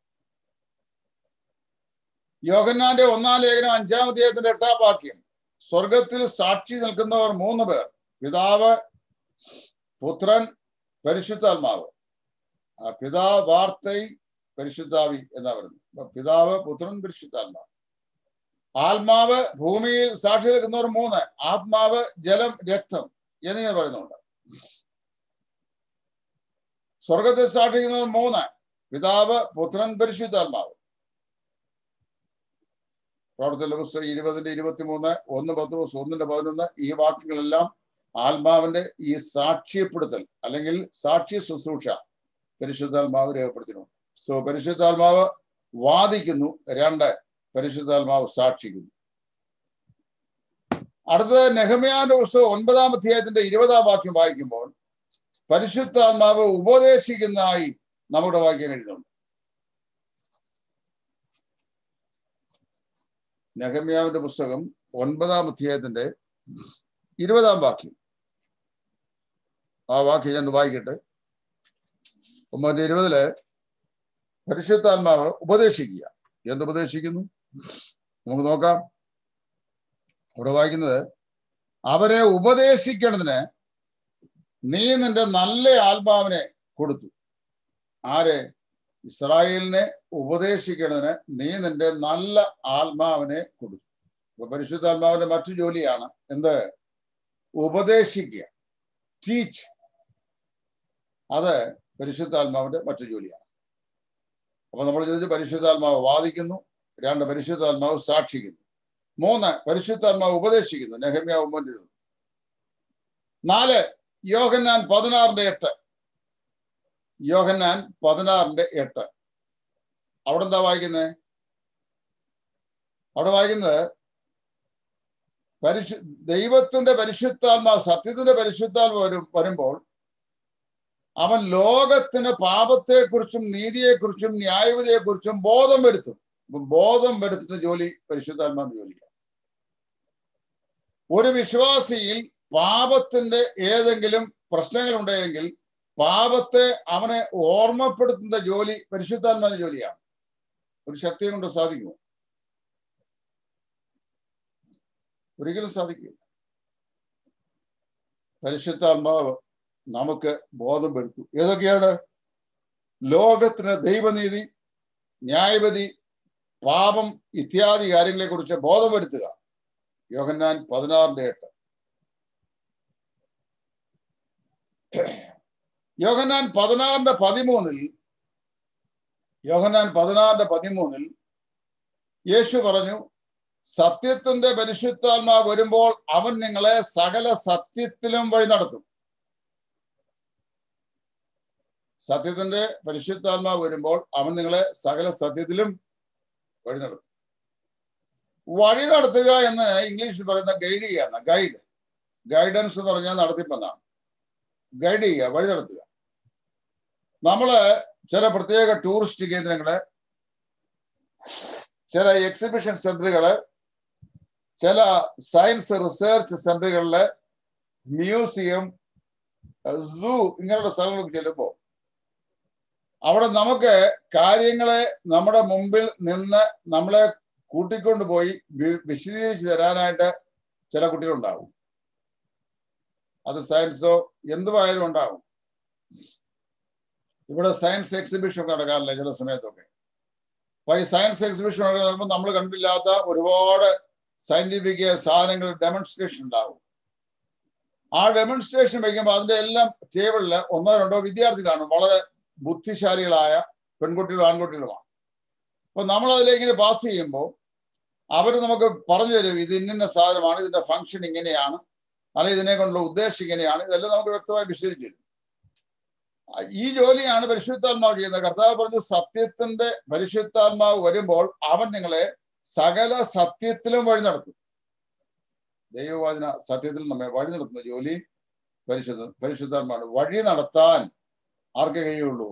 യോഹന്നാന്റെ ഒന്നാം ലേഖനം അഞ്ചാം അധ്യായത്തിന്റെ എട്ടാം വാക്യം സ്വർഗത്തിൽ സാക്ഷി നിൽക്കുന്നവർ മൂന്ന് പേർ പിതാവ് പുത്രൻ പരിശുദ്ധാത്മാവ് ആ പിതാവ് വാർത്തൈ പരിശുദ്ധാവി എന്നാ പറയുന്നത് പിതാവ് പുത്രൻ പരിശുദ്ധാത്മാവ് ആത്മാവ് ഭൂമിയിൽ സാക്ഷി നിൽക്കുന്നവർ മൂന്ന് ആത്മാവ് ജലം രക്തം എന്നിങ്ങനെ പറയുന്നുണ്ട് സ്വർഗത്തിൽ സാക്ഷിക്കുന്നവർ മൂന്ന് പിതാവ് പുത്രൻ പരിശുദ്ധാത്മാവ് പ്രവർത്തന പുസ്തകം ഇരുപതിന്റെ ഇരുപത്തിമൂന്ന് ഒന്ന് പത്ത് ദിവസം ഒന്നിന്റെ പതിനൊന്ന് ഈ വാക്കുകളെല്ലാം ആത്മാവിന്റെ ഈ സാക്ഷ്യപ്പെടുത്തൽ അല്ലെങ്കിൽ സാക്ഷ്യ ശുശ്രൂഷ പരിശുദ്ധാത്മാവ് രേഖപ്പെടുത്തിയിട്ടുണ്ട് സോ പരിശുദ്ധാത്മാവ് വാദിക്കുന്നു രണ്ട് പരിശുദ്ധാത്മാവ് സാക്ഷിക്കുന്നു അടുത്തത് നെഹമ്യാന്റെ പുസ്തകം ഒൻപതാം അധ്യായത്തിന്റെ ഇരുപതാം വാക്യം വായിക്കുമ്പോൾ പരിശുദ്ധാത്മാവ് ഉപദേശിക്കുന്നതായി നമ്മുടെ വാക്യം എഴുതുന്നുണ്ട് നെഹമ്യാവിന്റെ പുസ്തകം ഒൻപതാം അധ്യായത്തിന്റെ ഇരുപതാം വാക്യം ആ വാക്യം ഞാൻ വായിക്കട്ടെ ഒമ്പതിന്റെ ഇരുപതില് പരിശുദ്ധാത്മാവ് ഉപദേശിക്കുക എന്ത് ഉപദേശിക്കുന്നു നമുക്ക് നോക്കാം അവിടെ വായിക്കുന്നത് അവരെ ഉപദേശിക്കണതിന് നീ നിന്റെ നല്ല ആത്മാവിനെ കൊടുത്തു ആരെ ഇസ്രായേലിനെ ഉപദേശിക്കണതിന് നീ നിന്റെ നല്ല ആത്മാവിനെ കൊടുത്തു അപ്പൊ പരിശുദ്ധാത്മാവിന്റെ മറ്റു ജോലിയാണ് എന്ത് ഉപദേശിക്കുക ടീച്ച് അത് പരിശുദ്ധാത്മാവിന്റെ മറ്റു ജോലിയാണ് അപ്പൊ നമ്മൾ ചോദിച്ചു പരിശുദ്ധാത്മാവ് വാദിക്കുന്നു രണ്ട് പരിശുദ്ധാത്മാവ് സാക്ഷിക്കുന്നു മൂന്ന് പരിശുദ്ധാത്മാവ് ഉപദേശിക്കുന്നു നെഹമ്യ ഒമ്പതിൽ നാല് യോഹന്നാൻ പതിനാറിന്റെ എട്ട് യോഹന്നാൻ പതിനാറിന്റെ എട്ട് അവിടെ എന്താ വായിക്കുന്നത് അവിടെ വായിക്കുന്നത് പരിശു ദൈവത്തിന്റെ പരിശുദ്ധാത്മാവ് സത്യത്തിന്റെ പരിശുദ്ധാത്മ വരും വരുമ്പോൾ അവൻ ലോകത്തിന് പാപത്തെക്കുറിച്ചും നീതിയെക്കുറിച്ചും ന്യായവിധിയെക്കുറിച്ചും ബോധം വരുത്തും ബോധം വരുത്തുന്ന ജോലി പരിശുദ്ധാത്മാവിന്റെ ജോലിയാണ് ഒരു വിശ്വാസിയിൽ പാപത്തിന്റെ ഏതെങ്കിലും പ്രശ്നങ്ങൾ ഉണ്ടെങ്കിൽ പാപത്തെ അവനെ ഓർമ്മപ്പെടുത്തുന്ന ജോലി പരിശുദ്ധാത്മാവിന്റെ ജോലിയാണ് ഒരു ശക്തിയെ കൊണ്ട് സാധിക്കുമോ ഒരിക്കലും സാധിക്കില്ല പരിശുദ്ധാത്മാവ് നമുക്ക് ബോധം വരുത്തും ഏതൊക്കെയാണ് ലോകത്തിന് ദൈവനീതി ന്യായപതി പാപം ഇത്യാദി കാര്യങ്ങളെ കുറിച്ച് ബോധം വരുത്തുക യോഹന്നാൻ പതിനാറിന്റെ എട്ട് യോഹന്നാൻ പതിനാറിന്റെ പതിമൂന്നിൽ യോഹന്നാൻ പതിനാറിന്റെ പതിമൂന്നിൽ യേശു പറഞ്ഞു സത്യത്തിന്റെ പരിശുദ്ധാത്മാവ് വരുമ്പോൾ അവൻ നിങ്ങളെ സകല സത്യത്തിലും വഴി നടത്തും സത്യത്തിന്റെ പരിശുദ്ധാത്മാവ് വരുമ്പോൾ അവൻ നിങ്ങളെ സകല സത്യത്തിലും വഴി നടത്തും വഴി നടത്തുക എന്ന് ഇംഗ്ലീഷിൽ പറയുന്ന ഗൈഡ് ചെയ്യുക ഗൈഡ് ഗൈഡൻസ് പറഞ്ഞാൽ നടത്തിപ്പെന്നാണ് ഗൈഡ് ചെയ്യുക വഴി നടത്തുക നമ്മള് ചില പ്രത്യേക ടൂറിസ്റ്റ് കേന്ദ്രങ്ങള് ചില എക്സിബിഷൻ സെന്ററുകള് ചില സയൻസ് റിസർച്ച് സെന്ററുകളില് മ്യൂസിയം സൂ ഇങ്ങനെയുള്ള സ്ഥലങ്ങൾക്ക് ചെല്ലുമ്പോൾ അവിടെ നമുക്ക് കാര്യങ്ങളെ നമ്മുടെ മുമ്പിൽ നിന്ന് നമ്മളെ കൂട്ടിക്കൊണ്ടുപോയി വിശദീകരിച്ച് തരാനായിട്ട് ചില കുട്ടികളുണ്ടാവും അത് സയൻസോ എന്തുമായാലും ഉണ്ടാവും ഇവിടെ സയൻസ് എക്സിബിഷൻ നടക്കാറില്ല ചില സമയത്തൊക്കെ അപ്പൊ ഈ സയൻസ് എക്സിബിഷൻ നടക്കുമ്പോൾ നമ്മൾ കണ്ടില്ലാത്ത ഒരുപാട് സയന്റിഫിക് സാധനങ്ങൾ ഡെമോൺസ്ട്രേഷൻ ഉണ്ടാവും ആ ഡെമോൺസ്ട്രേഷൻ വയ്ക്കുമ്പോൾ അതിന്റെ എല്ലാം ടേബിളില് ഒന്നോ രണ്ടോ വിദ്യാർത്ഥി കാണും വളരെ ബുദ്ധിശാലികളായ പെൺകുട്ടികളും ആൺകുട്ടികളുമാണ് അപ്പൊ നമ്മൾ അതിലേക്ക് പാസ് ചെയ്യുമ്പോൾ അവർ നമുക്ക് പറഞ്ഞു തരും ഇത് ഇന്ന സാധനമാണ് ഇതിന്റെ ഫംഗ്ഷൻ ഇങ്ങനെയാണ് അല്ലെങ്കിൽ ഇതിനെ കൊണ്ടുള്ള ഉദ്ദേശം ഇങ്ങനെയാണ് ഇതെല്ലാം നമുക്ക് വ്യക്തമായി വിശദീകരിച്ചു തരും ഈ ജോലിയാണ് പരിശുദ്ധാത്മാവ് ചെയ്യുന്നത് കർത്താവ് പറഞ്ഞു സത്യത്തിന്റെ പരിശുദ്ധാത്മാവ് വരുമ്പോൾ അവൻ നിങ്ങളെ സകല സത്യത്തിലും വഴി നടത്തും ദൈവവാചന സത്യത്തിൽ നമ്മെ വഴി നടത്തുന്ന ജോലി പരിശുദ്ധ പരിശുദ്ധാത്മാവാണ് വഴി നടത്താൻ ആർക്ക് കഴിയുള്ളൂ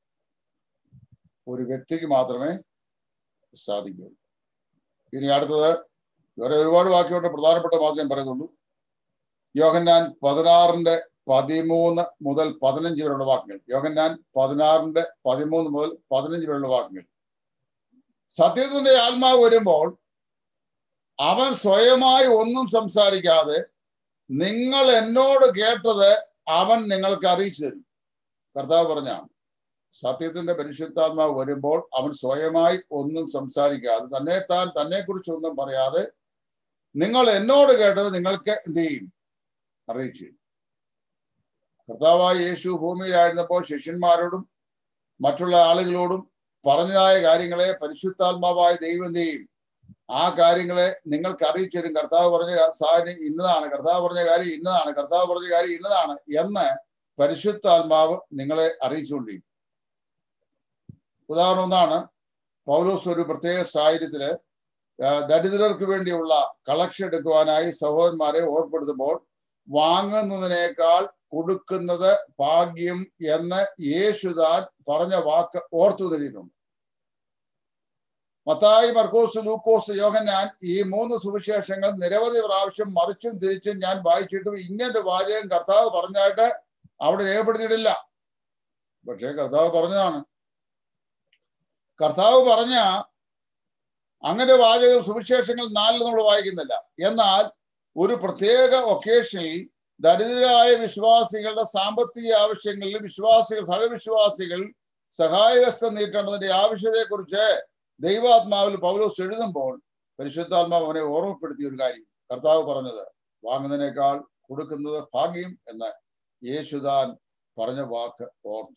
ഒരു വ്യക്തിക്ക് മാത്രമേ സാധിക്കുകയുള്ളൂ ഇനി അടുത്തത് വേറെ ഒരുപാട് വാക്കുകളുണ്ട് പ്രധാനപ്പെട്ട മാത്രമേ പറയുന്നുള്ളൂ യോഹന്നാൻ പതിനാറിന്റെ പതിമൂന്ന് മുതൽ പതിനഞ്ച് വരെയുള്ള വാക്കുകൾ യോഹന്നാൻ പതിനാറിന്റെ പതിമൂന്ന് മുതൽ പതിനഞ്ച് വരെയുള്ള വാക്കുകൾ സത്യത്തിന്റെ ആത്മാവ് വരുമ്പോൾ അവൻ സ്വയമായി ഒന്നും സംസാരിക്കാതെ നിങ്ങൾ എന്നോട് കേട്ടത് അവൻ നിങ്ങൾക്ക് അറിയിച്ചു തരും കർത്താവ് പറഞ്ഞാണ് സത്യത്തിന്റെ പരിശുദ്ധാത്മാവ് വരുമ്പോൾ അവൻ സ്വയമായി ഒന്നും സംസാരിക്കാതെ തന്നെ താൻ തന്നെ കുറിച്ച് ഒന്നും പറയാതെ നിങ്ങൾ എന്നോട് കേട്ടത് നിങ്ങൾക്ക് എന്ത് ചെയ്യും അറിയിച്ചു കർത്താവായ യേശു ഭൂമിയിലായിരുന്നപ്പോൾ ശിഷ്യന്മാരോടും മറ്റുള്ള ആളുകളോടും പറഞ്ഞതായ കാര്യങ്ങളെ പരിശുദ്ധാത്മാവായ ദൈവം എന്ത് ചെയ്യും ആ കാര്യങ്ങളെ നിങ്ങൾക്ക് അറിയിച്ചു തരും കർത്താവ് പറഞ്ഞ സാഹചര്യം ഇന്നതാണ് കർത്താവ് പറഞ്ഞ കാര്യം ഇന്നതാണ് കർത്താവ് പറഞ്ഞ കാര്യം ഇന്നതാണ് എന്ന് പരിശുദ്ധാത്മാവ് നിങ്ങളെ അറിയിച്ചുകൊണ്ടിരിക്കും ഉദാഹരണം ഒന്നാണ് പൗലോസ് ഒരു പ്രത്യേക സാഹചര്യത്തില് ദരിദ്രർക്ക് വേണ്ടിയുള്ള കളക്ഷൻ എടുക്കുവാനായി സഹോദരന്മാരെ ഓർപ്പെടുത്തുമ്പോൾ വാങ്ങുന്നതിനേക്കാൾ കൊടുക്കുന്നത് ഭാഗ്യം എന്ന് യേശുദാൻ പറഞ്ഞ വാക്ക് ഓർത്തു തരുന്നുണ്ട് മത്തായി മർക്കോസ് ലൂക്കോസ് യോഹന്നാൻ ഈ മൂന്ന് സുവിശേഷങ്ങൾ നിരവധി പ്രാവശ്യം മറിച്ചും തിരിച്ചും ഞാൻ വായിച്ചിട്ടും ഇങ്ങനത്തെ വാചകം കർത്താവ് പറഞ്ഞായിട്ട് അവിടെ രേഖപ്പെടുത്തിയിട്ടില്ല പക്ഷേ കർത്താവ് പറഞ്ഞതാണ് കർത്താവ് പറഞ്ഞ അങ്ങനെ വാചകം സുവിശേഷങ്ങൾ നാലിൽ നമ്മൾ വായിക്കുന്നില്ല എന്നാൽ ഒരു പ്രത്യേക ഒക്കേഷനിൽ ദരിദ്രരായ വിശ്വാസികളുടെ സാമ്പത്തിക ആവശ്യങ്ങളിൽ വിശ്വാസികൾ സഹവിശ്വാസികൾ സഹായഹസ്തം നീട്ടേണ്ടതിന്റെ ആവശ്യത്തെക്കുറിച്ച് ദൈവാത്മാവിൽ പൗലോസ് എഴുതുമ്പോൾ പരിശുദ്ധാത്മാവ് അവനെ ഓർമ്മപ്പെടുത്തിയ ഒരു കാര്യം കർത്താവ് പറഞ്ഞത് വാങ്ങുന്നതിനേക്കാൾ കൊടുക്കുന്നത് ഭാഗ്യം എന്ന് യേശുദാൻ പറഞ്ഞ വാക്ക് ഓർത്തു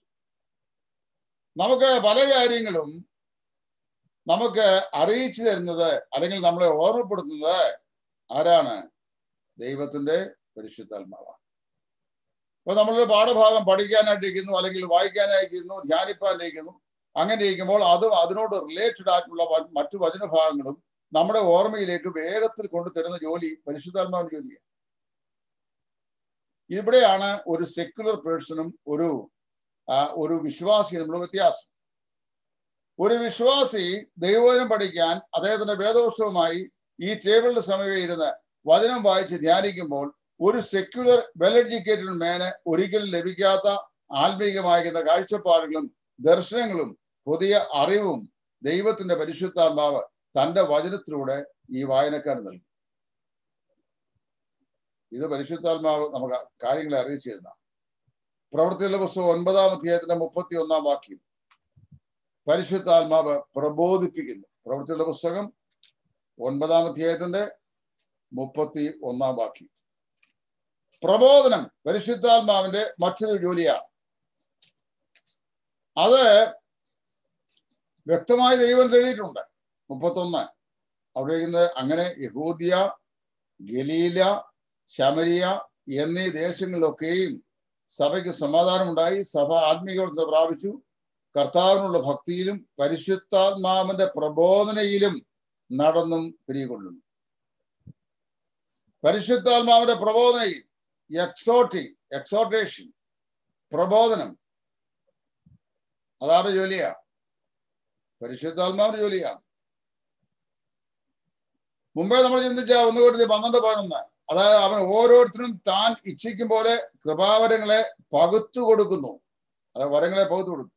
നമുക്ക് പല കാര്യങ്ങളും നമുക്ക് അറിയിച്ചു തരുന്നത് അല്ലെങ്കിൽ നമ്മളെ ഓർമ്മപ്പെടുത്തുന്നത് ആരാണ് ദൈവത്തിന്റെ പരിശുദ്ധാത്മാവാണ് ഇപ്പൊ നമ്മളൊരു പാഠഭാഗം പഠിക്കാനായിട്ടിരിക്കുന്നു അല്ലെങ്കിൽ വായിക്കാനായിരിക്കുന്നു ധ്യാനിപ്പാനായിരിക്കുന്നു അങ്ങനെ ഇരിക്കുമ്പോൾ അതും അതിനോട് റിലേറ്റഡ് ആയിട്ടുള്ള മറ്റു വചനഭാഗങ്ങളും നമ്മുടെ ഓർമ്മയിലേക്ക് വേഗത്തിൽ കൊണ്ടുതരുന്ന ജോലി പരിശുദ്ധാത്മാവിന്റെ ജോലിയാണ് ഇവിടെയാണ് ഒരു സെക്യുലർ പേഴ്സണും ഒരു ഒരു വിശ്വാസി തമ്മിലുള്ള വ്യത്യാസം ഒരു വിശ്വാസി ദൈവവചനം പഠിക്കാൻ അദ്ദേഹത്തിന്റെ വേദോത്സവമായി ഈ ടേബിളിന്റെ സമയം ഇരുന്ന് വചനം വായിച്ച് ധ്യാനിക്കുമ്പോൾ ഒരു സെക്യുലർ വെൽ എഡ്യൂക്കേറ്റഡ് മേന് ഒരിക്കലും ലഭിക്കാത്ത ആത്മീകമായിരിക്കുന്ന കാഴ്ചപ്പാടുകളും ദർശനങ്ങളും പുതിയ അറിവും ദൈവത്തിന്റെ പരിശുദ്ധാത്മാവ് തന്റെ വചനത്തിലൂടെ ഈ വായനക്കാരൻ നൽകും ഇത് പരിശുദ്ധാത്മാവ് നമുക്ക് കാര്യങ്ങളെ അറിയിച്ചു തരുന്ന പ്രവൃത്തിയുള്ള പുസ്തകം ഒൻപതാം അധ്യായത്തിന്റെ മുപ്പത്തി ഒന്നാം വാക്യം പരിശുദ്ധാത്മാവ് പ്രബോധിപ്പിക്കുന്നു പ്രവൃത്തിയുള്ള പുസ്തകം ഒൻപതാം അധ്യായത്തിന്റെ മുപ്പത്തി ഒന്നാം വാക്യം പ്രബോധനം പരിശുദ്ധാത്മാവിന്റെ മറ്റൊരു ജോലിയാണ് അത് വ്യക്തമായി ദൈവം തെളിയിട്ടുണ്ട് മുപ്പത്തൊന്ന് അവിടെ ഇന്ന് അങ്ങനെ യഹൂദിയ ഗലീല ശമരിയ എന്നീ ദേശങ്ങളിലൊക്കെയും സഭയ്ക്ക് സമാധാനമുണ്ടായി സഭ ആത്മീയവർദ്ധന പ്രാപിച്ചു കർത്താവിനുള്ള ഭക്തിയിലും പരിശുദ്ധാത്മാവിന്റെ പ്രബോധനയിലും നടന്നും പിരികൊള്ളുന്നു പരിശുദ്ധാത്മാവിന്റെ പ്രബോധനയിൽ എക്സോട്ടിങ് എക്സോട്ടേഷൻ പ്രബോധനം അതാണ് ജോലിയാ പരിശുദ്ധാത്മാവിന്റെ ജോലിയാണ് മുമ്പേ നമ്മൾ ചിന്തിച്ച ഒന്ന് കൊടുത്ത് പന്ത്രണ്ട് പതിനൊന്ന് അതായത് അവൻ ഓരോരുത്തരും താൻ ഇച്ഛിക്കും പോലെ കൃപാവരങ്ങളെ പകുത്തു കൊടുക്കുന്നു അത് വരങ്ങളെ പകുത്തു കൊടുക്കുക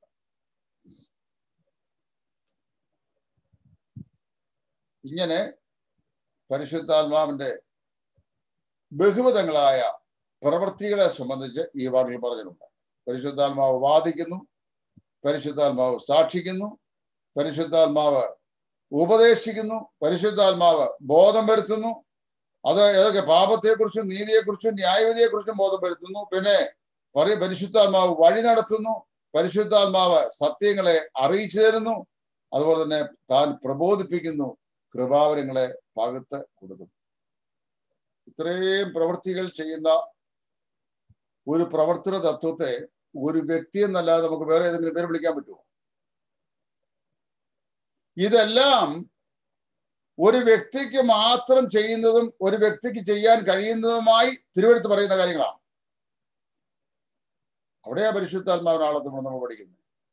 ഇങ്ങനെ പരിശുദ്ധാത്മാവിന്റെ ബഹുവിധങ്ങളായ പ്രവൃത്തികളെ സംബന്ധിച്ച് ഈ വാർഡിൽ പറഞ്ഞിട്ടുണ്ട് പരിശുദ്ധാത്മാവ് വാദിക്കുന്നു പരിശുദ്ധാത്മാവ് സാക്ഷിക്കുന്നു പരിശുദ്ധാത്മാവ് ഉപദേശിക്കുന്നു പരിശുദ്ധാത്മാവ് ബോധം വരുത്തുന്നു അത് ഏതൊക്കെ പാപത്തെക്കുറിച്ചും നീതിയെക്കുറിച്ചും ന്യായവിധിയെക്കുറിച്ചും ബോധം വരുത്തുന്നു പിന്നെ പറയ പരിശുദ്ധാത്മാവ് വഴി നടത്തുന്നു പരിശുദ്ധാത്മാവ് സത്യങ്ങളെ അറിയിച്ചു തരുന്നു അതുപോലെ തന്നെ താൻ പ്രബോധിപ്പിക്കുന്നു കൃപാവരങ്ങളെ പകുത്ത് കൊടുക്കുന്നു ഇത്രയും പ്രവൃത്തികൾ ചെയ്യുന്ന ഒരു പ്രവർത്തന തത്വത്തെ ഒരു വ്യക്തി എന്നല്ലാതെ നമുക്ക് വേറെ ഏതെങ്കിലും പേര് വിളിക്കാൻ പറ്റുമോ ഇതെല്ലാം ഒരു വ്യക്തിക്ക് മാത്രം ചെയ്യുന്നതും ഒരു വ്യക്തിക്ക് ചെയ്യാൻ കഴിയുന്നതുമായി തിരുവെടുത്ത് പറയുന്ന കാര്യങ്ങളാണ് അവിടെയാ പരിശുദ്ധാത്മാവിനാളത്ത് നമ്മൾ പഠിക്കുന്നത്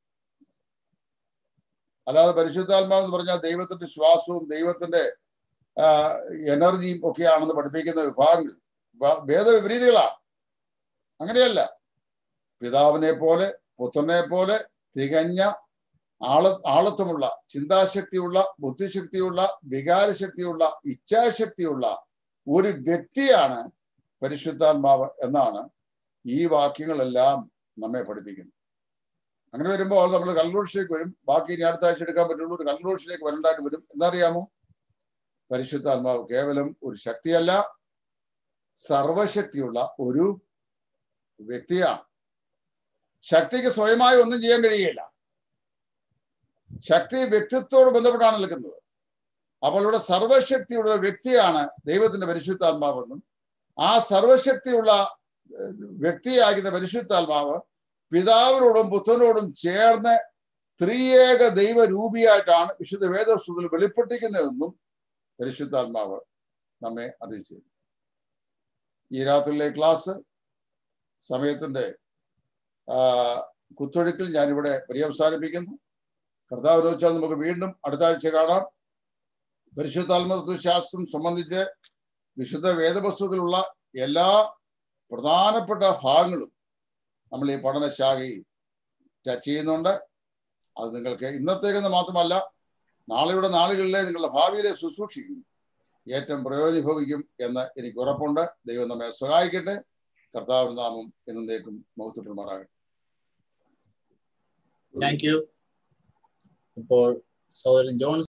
അല്ലാതെ പരിശുദ്ധാത്മാവ് എന്ന് പറഞ്ഞാൽ ദൈവത്തിന്റെ ശ്വാസവും ദൈവത്തിന്റെ എനർജിയും ഒക്കെയാണെന്ന് പഠിപ്പിക്കുന്ന വിഭാഗങ്ങൾ ഭേദവിപരീതികളാണ് അങ്ങനെയല്ല പിതാവിനെ പോലെ പുത്രനെ പോലെ തികഞ്ഞ ആള ആളത്വമുള്ള ചിന്താശക്തിയുള്ള ബുദ്ധിശക്തിയുള്ള വികാരശക്തിയുള്ള ഇച്ഛാശക്തിയുള്ള ഒരു വ്യക്തിയാണ് പരിശുദ്ധാത്മാവ് എന്നാണ് ഈ വാക്യങ്ങളെല്ലാം നമ്മെ പഠിപ്പിക്കുന്നത് അങ്ങനെ വരുമ്പോൾ നമ്മൾ കൺക്ലൂഷനിലേക്ക് വരും ബാക്കി ഇനി അടുത്ത ആഴ്ച എടുക്കാൻ പറ്റുള്ളൂ ഒരു കൺക്ലൂഷനിലേക്ക് വരണ്ടായിട്ട് വരും എന്തറിയാമോ പരിശുദ്ധാത്മാവ് കേവലം ഒരു ശക്തിയല്ല സർവശക്തിയുള്ള ഒരു വ്യക്തിയാണ് ശക്തിക്ക് സ്വയമായി ഒന്നും ചെയ്യാൻ കഴിയില്ല ശക്തി വ്യക്തിത്വത്തോട് ബന്ധപ്പെട്ടാണ് നിൽക്കുന്നത് അപ്പോൾ ഇവിടെ സർവശക്തിയുള്ള വ്യക്തിയാണ് ദൈവത്തിന്റെ പരിശുദ്ധാത്മാവെന്നും ആ സർവശക്തിയുള്ള വ്യക്തിയാകുന്ന പരിശുദ്ധാത്മാവ് പിതാവിനോടും പുത്രനോടും ചേർന്ന് ത്രിയേക ദൈവരൂപിയായിട്ടാണ് വിശുദ്ധ വേദപുസ്തകത്തിൽ വെളിപ്പെട്ടിരിക്കുന്നതെന്നും പരിശുദ്ധാത്മാവ് നമ്മെ അറിയിച്ചു ഈ രാത്രിയിലെ ക്ലാസ് സമയത്തിന്റെ കുത്തൊഴുക്കിൽ ഞാനിവിടെ പര്യവസാനിപ്പിക്കുന്നു കർത്താവ് വെച്ചാൽ നമുക്ക് വീണ്ടും അടുത്ത ആഴ്ച കാണാം പരിശുദ്ധാത്മതത്വശാസ്ത്രം സംബന്ധിച്ച് വിശുദ്ധ വേദപുസ്തകത്തിലുള്ള എല്ലാ പ്രധാനപ്പെട്ട ഭാഗങ്ങളും നമ്മൾ ഈ പഠനശാഖയിൽ ടച്ച് ചെയ്യുന്നുണ്ട് അത് നിങ്ങൾക്ക് ഇന്നത്തേക്കെന്ന് മാത്രമല്ല നാളെയുടെ നാളുകളിലെ നിങ്ങളുടെ ഭാവിയിലെ ശുശ്രൂഷിക്കും ഏറ്റവും പ്രയോജനഭവിക്കും എന്ന് എനിക്ക് ഉറപ്പുണ്ട് ദൈവം നമ്മെ സഹായിക്കട്ടെ കർത്താവ് നാമം എന്നേക്കും മഹത്വപ്പെടുമാറാകട്ടെ താങ്ക് യു ഇപ്പോൾ സഹോദരൻ ജോൺ